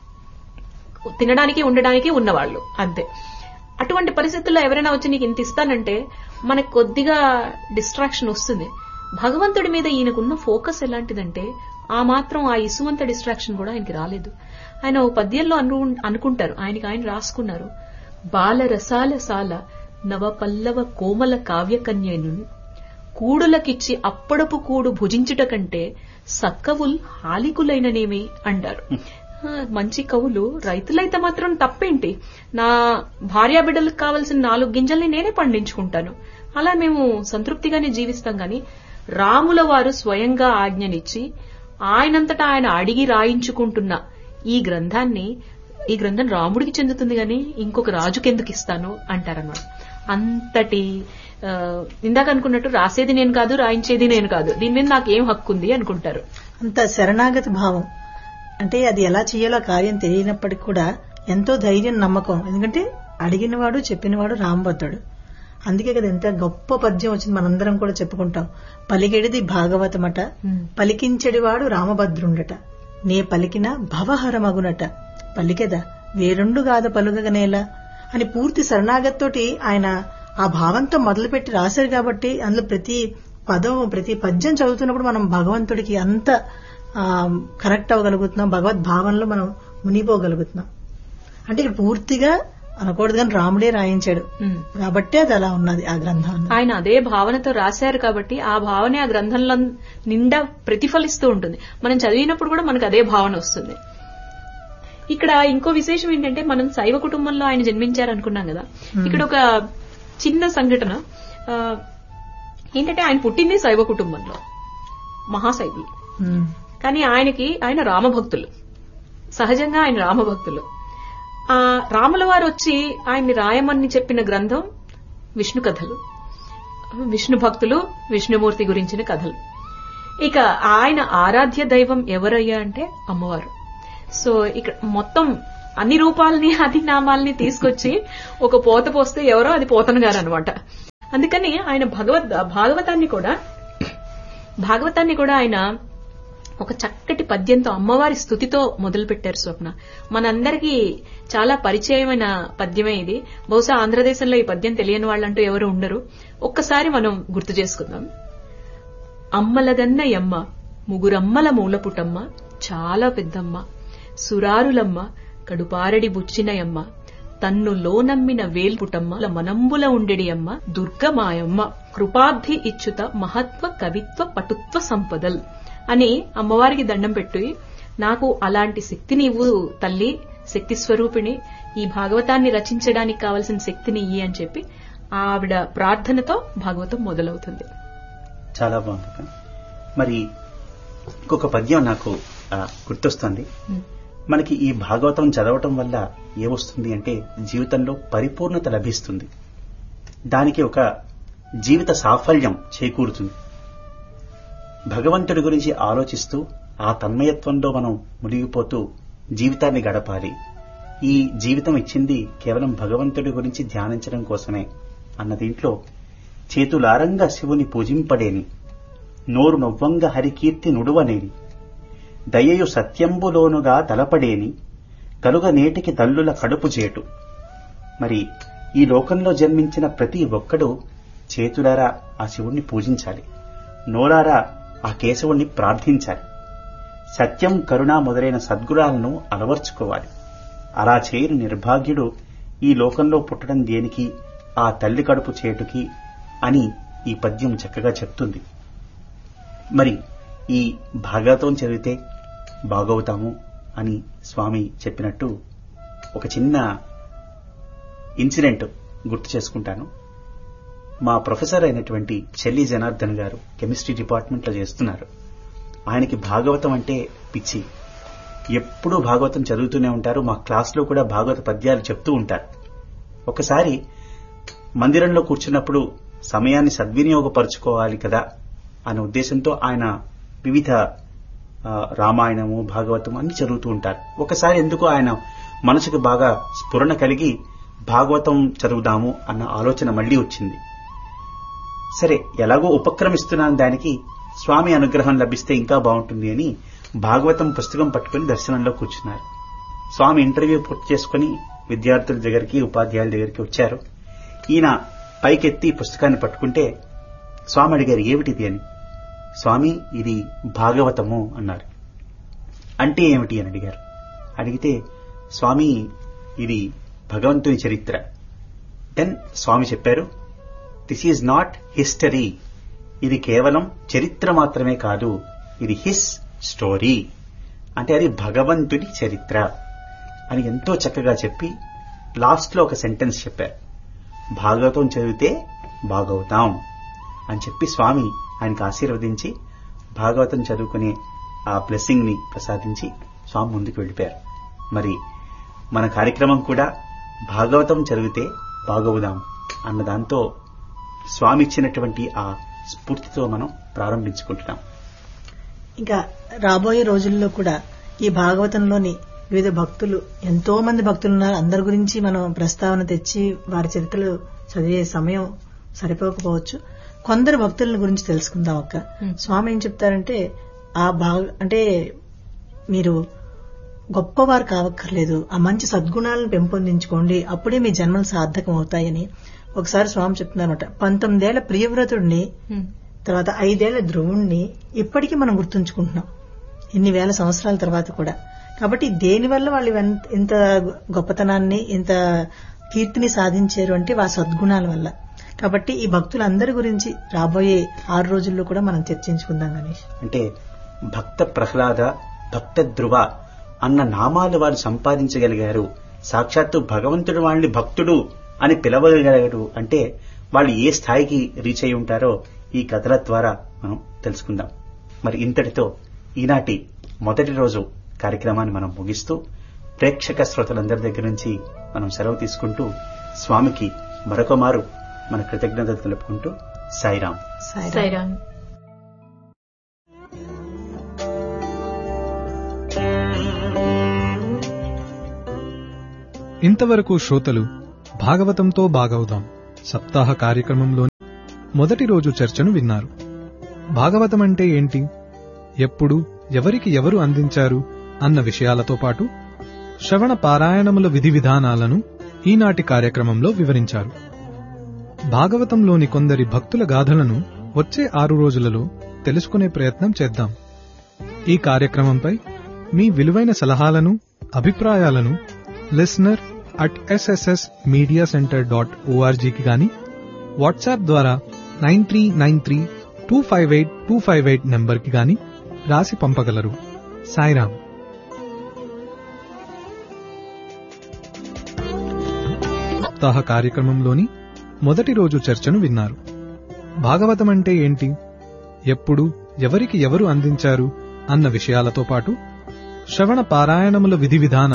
తినడానికి ఉండడానికి ఉన్నవాళ్ళు అంతే అటువంటి పరిస్థితుల్లో ఎవరైనా వచ్చి నీకు ఇంత ఇస్తానంటే మనకు కొద్దిగా డిస్ట్రాక్షన్ వస్తుంది భగవంతుడి మీద ఈయనకున్న ఫోకస్ ఎలాంటిదంటే ఆ మాత్రం ఆ ఇసుమంత డిస్ట్రాక్షన్ కూడా ఆయనకి రాలేదు ఆయన ఓ పద్యంలో అను అనుకుంటారు ఆయనకి ఆయన రాసుకున్నారు బాల రసాల సాల నవ పల్లవ కోమల కావ్యకన్యను కూడులకిచ్చి అప్పడపు కూడు భుజించుట కంటే సక్కవుల్ హాలికులైననేమి అంటారు ఆ, మంచి కవులు రైతులైతే మాత్రం తప్పేంటి నా భార్యా బిడ్డలకు కావలసిన నాలుగు గింజల్ని నేనే పండించుకుంటాను అలా మేము సంతృప్తిగానే జీవిస్తాం గాని రాముల వారు స్వయంగా ఆజ్ఞనిచ్చి ఆయనంతటా ఆయన అడిగి రాయించుకుంటున్న ఈ గ్రంథాన్ని ఈ గ్రంథం రాముడికి చెందుతుంది గాని ఇంకొక రాజుకెందుకు ఇస్తాను అంటారన్నమాట అంతటి ఆ, ఇందాక అనుకున్నట్టు రాసేది నేను కాదు రాయించేది నేను కాదు దీని మీద నాకేం హక్కు ఉంది అనుకుంటారు అంత శరణాగతి భావం అంటే అది ఎలా చేయాలో ఆ కార్యం తెలియనప్పటికీ కూడా ఎంతో ధైర్యం నమ్మకం ఎందుకంటే అడిగినవాడు చెప్పినవాడు రామభద్రుడు అందుకే కదా ఎంత గొప్ప పద్యం వచ్చింది మనందరం కూడా చెప్పుకుంటాం పలికెడిది భాగవతమట Hmm. పలికించెడివాడు రామభద్రుండట నే పలికిన భవహరమగునట పలికెదా వేరుండు గాద పలుగగనేలా అని పూర్తి శరణాగతితోటి ఆయన ఆ భావంతో మొదలుపెట్టి రాశారు కాబట్టి అందులో ప్రతి పదం ప్రతి పద్యం చదువుతున్నప్పుడు మనం భగవంతుడికి అంత ఆ, కనెక్ట్ అవ్వగలుగుతున్నాం భగవద్ భావంలో మనం మునిపోగలుగుతున్నాం అంటే ఇక్కడ పూర్తిగా అనకూడదు కానీ రాముడే రాయించాడు Hmm. కాబట్టి అది అలా ఉన్నది ఆ గ్రంథం అన్నది. ఆయన అదే భావనతో రాశారు కాబట్టి ఆ భావనే ఆ గ్రంథంలో నిండా ప్రతిఫలిస్తూ ఉంటుంది మనం చదివినప్పుడు కూడా మనకు అదే భావన వస్తుంది ఇక్కడ ఇంకో విశేషం ఏంటంటే మనం శైవ కుటుంబంలో ఆయన జన్మించారు అనుకున్నాం కదా ఇక్కడ ఒక చిన్న సంఘటన ఆ, ఏంటంటే ఆయన పుట్టింది శైవ కుటుంబంలో మహాశైవి Hmm. కానీ ఆయనకి ఆయన రామభక్తులు సహజంగా ఆయన రామభక్తులు ఆ రాముల వారు వచ్చి ఆయన్ని రాయమని చెప్పిన గ్రంథం విష్ణు కథలు విష్ణు భక్తులు విష్ణుమూర్తి గురించిన కథలు ఇక ఆయన ఆరాధ్య దైవం ఎవరయ్యా అంటే అమ్మవారు సో ఇక్కడ మొత్తం అన్ని రూపాలని అన్ని నామాలని తీసుకొచ్చి ఒక పోత పోస్తే ఎవరో అది పోతన గారు అనమాట అందుకని ఆయన భగవద్ భాగవతాన్ని కూడా భాగవతాన్ని కూడా ఆయన ఒక చక్కటి పద్యంతో అమ్మవారి స్థుతితో మొదలు పెట్టారు స్వప్న మనందరికీ చాలా పరిచయమైన పద్యమే ఇది బహుశా ఆంధ్రదేశంలో ఈ పద్యం తెలియని వాళ్ళంటూ ఎవరు ఉండరు ఒక్కసారి మనం గుర్తు చేసుకుందాం అమ్మలగన్న యమ్మ ముగురమ్మల మూలపుటమ్మ చాలా పెద్దమ్మ సురారులమ్మ కడుపారడి బుచ్చినయమ్మ తన్ను లోనమ్మిన వేల్పుటమ్మ మనంబుల ఉండెడి అమ్మ దుర్గమాయమ్మ కృపాబ్ధి ఇచ్చుత మహత్వ కవిత్వ పటుత్వ సంపదల్ అని అమ్మవారికి దండం పెట్టి నాకు అలాంటి శక్తిని ఇవ్వు తల్లి శక్తి స్వరూపిణి ఈ భాగవతాన్ని రచించడానికి కావలసిన శక్తిని ఇయ్యి అని చెప్పి ఆవిడ ప్రార్థనతో భాగవతం మొదలవుతుంది చాలా బాగుంది అక్క. మరి ఇంకొక పద్యం నాకు ఆ, గుర్తొస్తుంది ఉమ్. మనకి ఈ భాగవతం చదవటం వల్ల ఏమొస్తుంది అంటే జీవితంలో పరిపూర్ణత లభిస్తుంది దానికి ఒక జీవిత సాఫల్యం చేకూరుతుంది భగవంతుడి గురించి ఆలోచిస్తూ ఆ తన్మయత్వంలో మనం మునిగిపోతూ జీవితాన్ని గడపాలి ఈ జీవితం ఇచ్చింది కేవలం భగవంతుడి గురించి ధ్యానించడం కోసమే అన్న దీంట్లో చేతులారంగా శివుని పూజింపడేని నోరు నవ్వంగ హరికీర్తి నుడువనేని దయయు సత్యంబులోనుగా తలపడేని కలుగ నేటికి తల్లుల కడుపు చేటు మరి ఈ లోకంలో జన్మించిన ప్రతి ఒక్కడూ చేతులారా ఆ శివుణ్ణి పూజించాలి నోరారా ఆ కేశవుణ్ణి ప్రార్థించాలి సత్యం కరుణ మొదలైన సద్గుణాలను అలవర్చుకోవాలి అలా చేయని నిర్భాగ్యుడు ఈ లోకంలో పుట్టడం దేనికి ఆ తల్లి కడుపు చేటుకి అని ఈ పద్యం చక్కగా చెప్తుంది మరి ఈ భాగవతం చదివితే బాగవుతాము అని స్వామి చెప్పినట్టు ఒక చిన్న ఇన్సిడెంట్ గుర్తు చేసుకుంటాను మా ప్రొఫెసర్ అయినటువంటి చెల్లి జనార్దన్ గారు కెమిస్ట్రీ డిపార్ట్మెంట్లో చేస్తున్నారు ఆయనకి భాగవతం అంటే పిచ్చి ఎప్పుడూ భాగవతం చదువుతూనే ఉంటారు మా క్లాస్లో కూడా భాగవత పద్యాలు చెప్తూ ఉంటారు ఒకసారి మందిరంలో కూర్చున్నప్పుడు సమయాన్ని సద్వినియోగపరుచుకోవాలి కదా అనే ఉద్దేశంతో ఆయన వివిధ ఆ, రామాయణము భాగవతం అన్ని చదువుతూ ఉంటారు ఒకసారి ఎందుకు ఆయన మనసుకు బాగా స్ఫురణ కలిగి భాగవతం చదువుదాము అన్న ఆలోచన మళ్లీ వచ్చింది సరే ఎలాగో ఉపక్రమిస్తున్నాను దానికి స్వామి అనుగ్రహం లభిస్తే ఇంకా బాగుంటుంది అని భాగవతం పుస్తకం పట్టుకుని దర్శనంలో కూర్చున్నారు స్వామి ఇంటర్వ్యూ పూర్తి చేసుకుని విద్యార్థుల దగ్గరికి ఉపాధ్యాయుల దగ్గరికి వచ్చారు ఈయన పైకెత్తి పుస్తకాన్ని పట్టుకుంటే స్వామి అడిగారు ఏమిటిది అని స్వామి ఇది భాగవతము అన్నారు అంటే ఏమిటి అని అడిగారు అడిగితే స్వామి ఇది భగవంతుని చరిత్ర దెన్ స్వామి చెప్పారు దిస్ ఈజ్ నాట్ హిస్టరీ ఇది కేవలం చరిత్ర మాత్రమే కాదు ఇది హిస్ స్టోరీ అంటే అది భగవంతుని చరిత్ర అని ఎంతో చక్కగా చెప్పి లాస్ట్ లో ఒక సెంటెన్స్ చెప్పారు భాగవతం చదివితే బాగవుతాం అని చెప్పి స్వామి ఆయనకు ఆశీర్వదించి భాగవతం చదువుకునే ఆ బ్లెస్సింగ్ ని ప్రసాదించి స్వామి ముందుకు వెళ్ళిపోయారు మరి మన కార్యక్రమం కూడా భాగవతం చదివితే బాగవుదాం అన్న దాంతో స్వామి ఇచ్చినటువంటి ఆ స్ఫూర్తితో మనం ప్రారంభించుకుంటున్నాం ఇంకా రాబోయే రోజుల్లో కూడా ఈ భాగవతంలోని వివిధ భక్తులు ఎంతో మంది భక్తులు ఉన్నారు అందరి గురించి మనం ప్రస్తావన తెచ్చి వారి చరిత్రలు చదివే సమయం సరిపోకపోవచ్చు కొందరు భక్తుల గురించి తెలుసుకుందాం అక్క Hmm. స్వామి ఏం చెప్తారంటే ఆ భాగ అంటే మీరు గొప్పవారు కావక్కర్లేదు ఆ మంచి సద్గుణాలను పెంపొందించుకోండి అప్పుడే మీ జన్మలు సార్థకం అవుతాయని ఒకసారి స్వామి చెప్తున్నారన్నమాట పంతొమ్మిదేళ్ల ప్రియవ్రతుడిని హ్మ్. తర్వాత ఐదేళ్ల ధ్రువుణ్ణి ఇప్పటికీ మనం గుర్తుంచుకుంటున్నాం ఇన్ని వేల సంవత్సరాల తర్వాత కూడా కాబట్టి దేనివల్ల వాళ్ళు ఇవన్- ఇంత గొప్పతనాన్ని ఇంత కీర్తిని సాధించారు అంటే వా సద్గుణాల వల్ల కాబట్టి ఈ భక్తులందరి గురించి రాబోయే ఆరు రోజుల్లో కూడా మనం చర్చించుకుందాం గణేష్ అంటే భక్త ప్రహ్లాద భక్త ధ్రువ అన్న నామాలు వారు సంపాదించగలిగారు సాక్షాత్తు భగవంతుడు వాళ్ళని భక్తుడు అని పిలవగలిగారు అంటే వాళ్ళు ఏ స్థాయికి రీచ్ అయి ఉంటారో ఈ కథల ద్వారా మనం తెలుసుకుందాం మరి ఇంతటితో ఈనాటి మొదటి రోజు కార్యక్రమాన్ని మనం ముగిస్తూ ప్రేక్షక శ్రోతలందరి దగ్గర నుంచి మనం సెలవు తీసుకుంటూ స్వామికి మరొక మారు మన కృతజ్ఞతలు తెలుపుకుంటూ సాయిరాం సాయిరాం. సాయిరామ్ ఇంతవరకు శ్రోతలు భాగవతంతో బాగవుదాం సప్తాహ కార్యక్రమంలో మొదటి రోజు చర్చను విన్నారు భాగవతం అంటే ఏంటి ఎప్పుడు ఎవరికి ఎవరు అందించారు అన్న విషయాలతో పాటు శ్రవణ పారాయణముల విధి విధానాలను ఈనాటి కార్యక్రమంలో వివరించారు భాగవతంలోని కొందరి భక్తుల గాథలను వచ్చే ఆరు రోజులలో తెలుసుకునే ప్రయత్నం చేద్దాం ఈ కార్యక్రమంపై మీ విలువైన సలహాలను అభిప్రాయాలను listener at SSS media center dot ఓఆర్జీకి గాని వాట్సాప్ ద్వారా nine three nine three two five eight two five eight నెంబర్కి గాని రాసి పంపగలరు సాయిరామ్ సప్తాహ కార్యక్రమంలోని మొదటి రోజు చర్చను విన్నారు భాగవతం అంటే ఏంటి ఎప్పుడు ఎవరికి ఎవరు అందించారు అన్న విషయాలతో పాటు శ్రవణ పారాయణముల విధి విధాన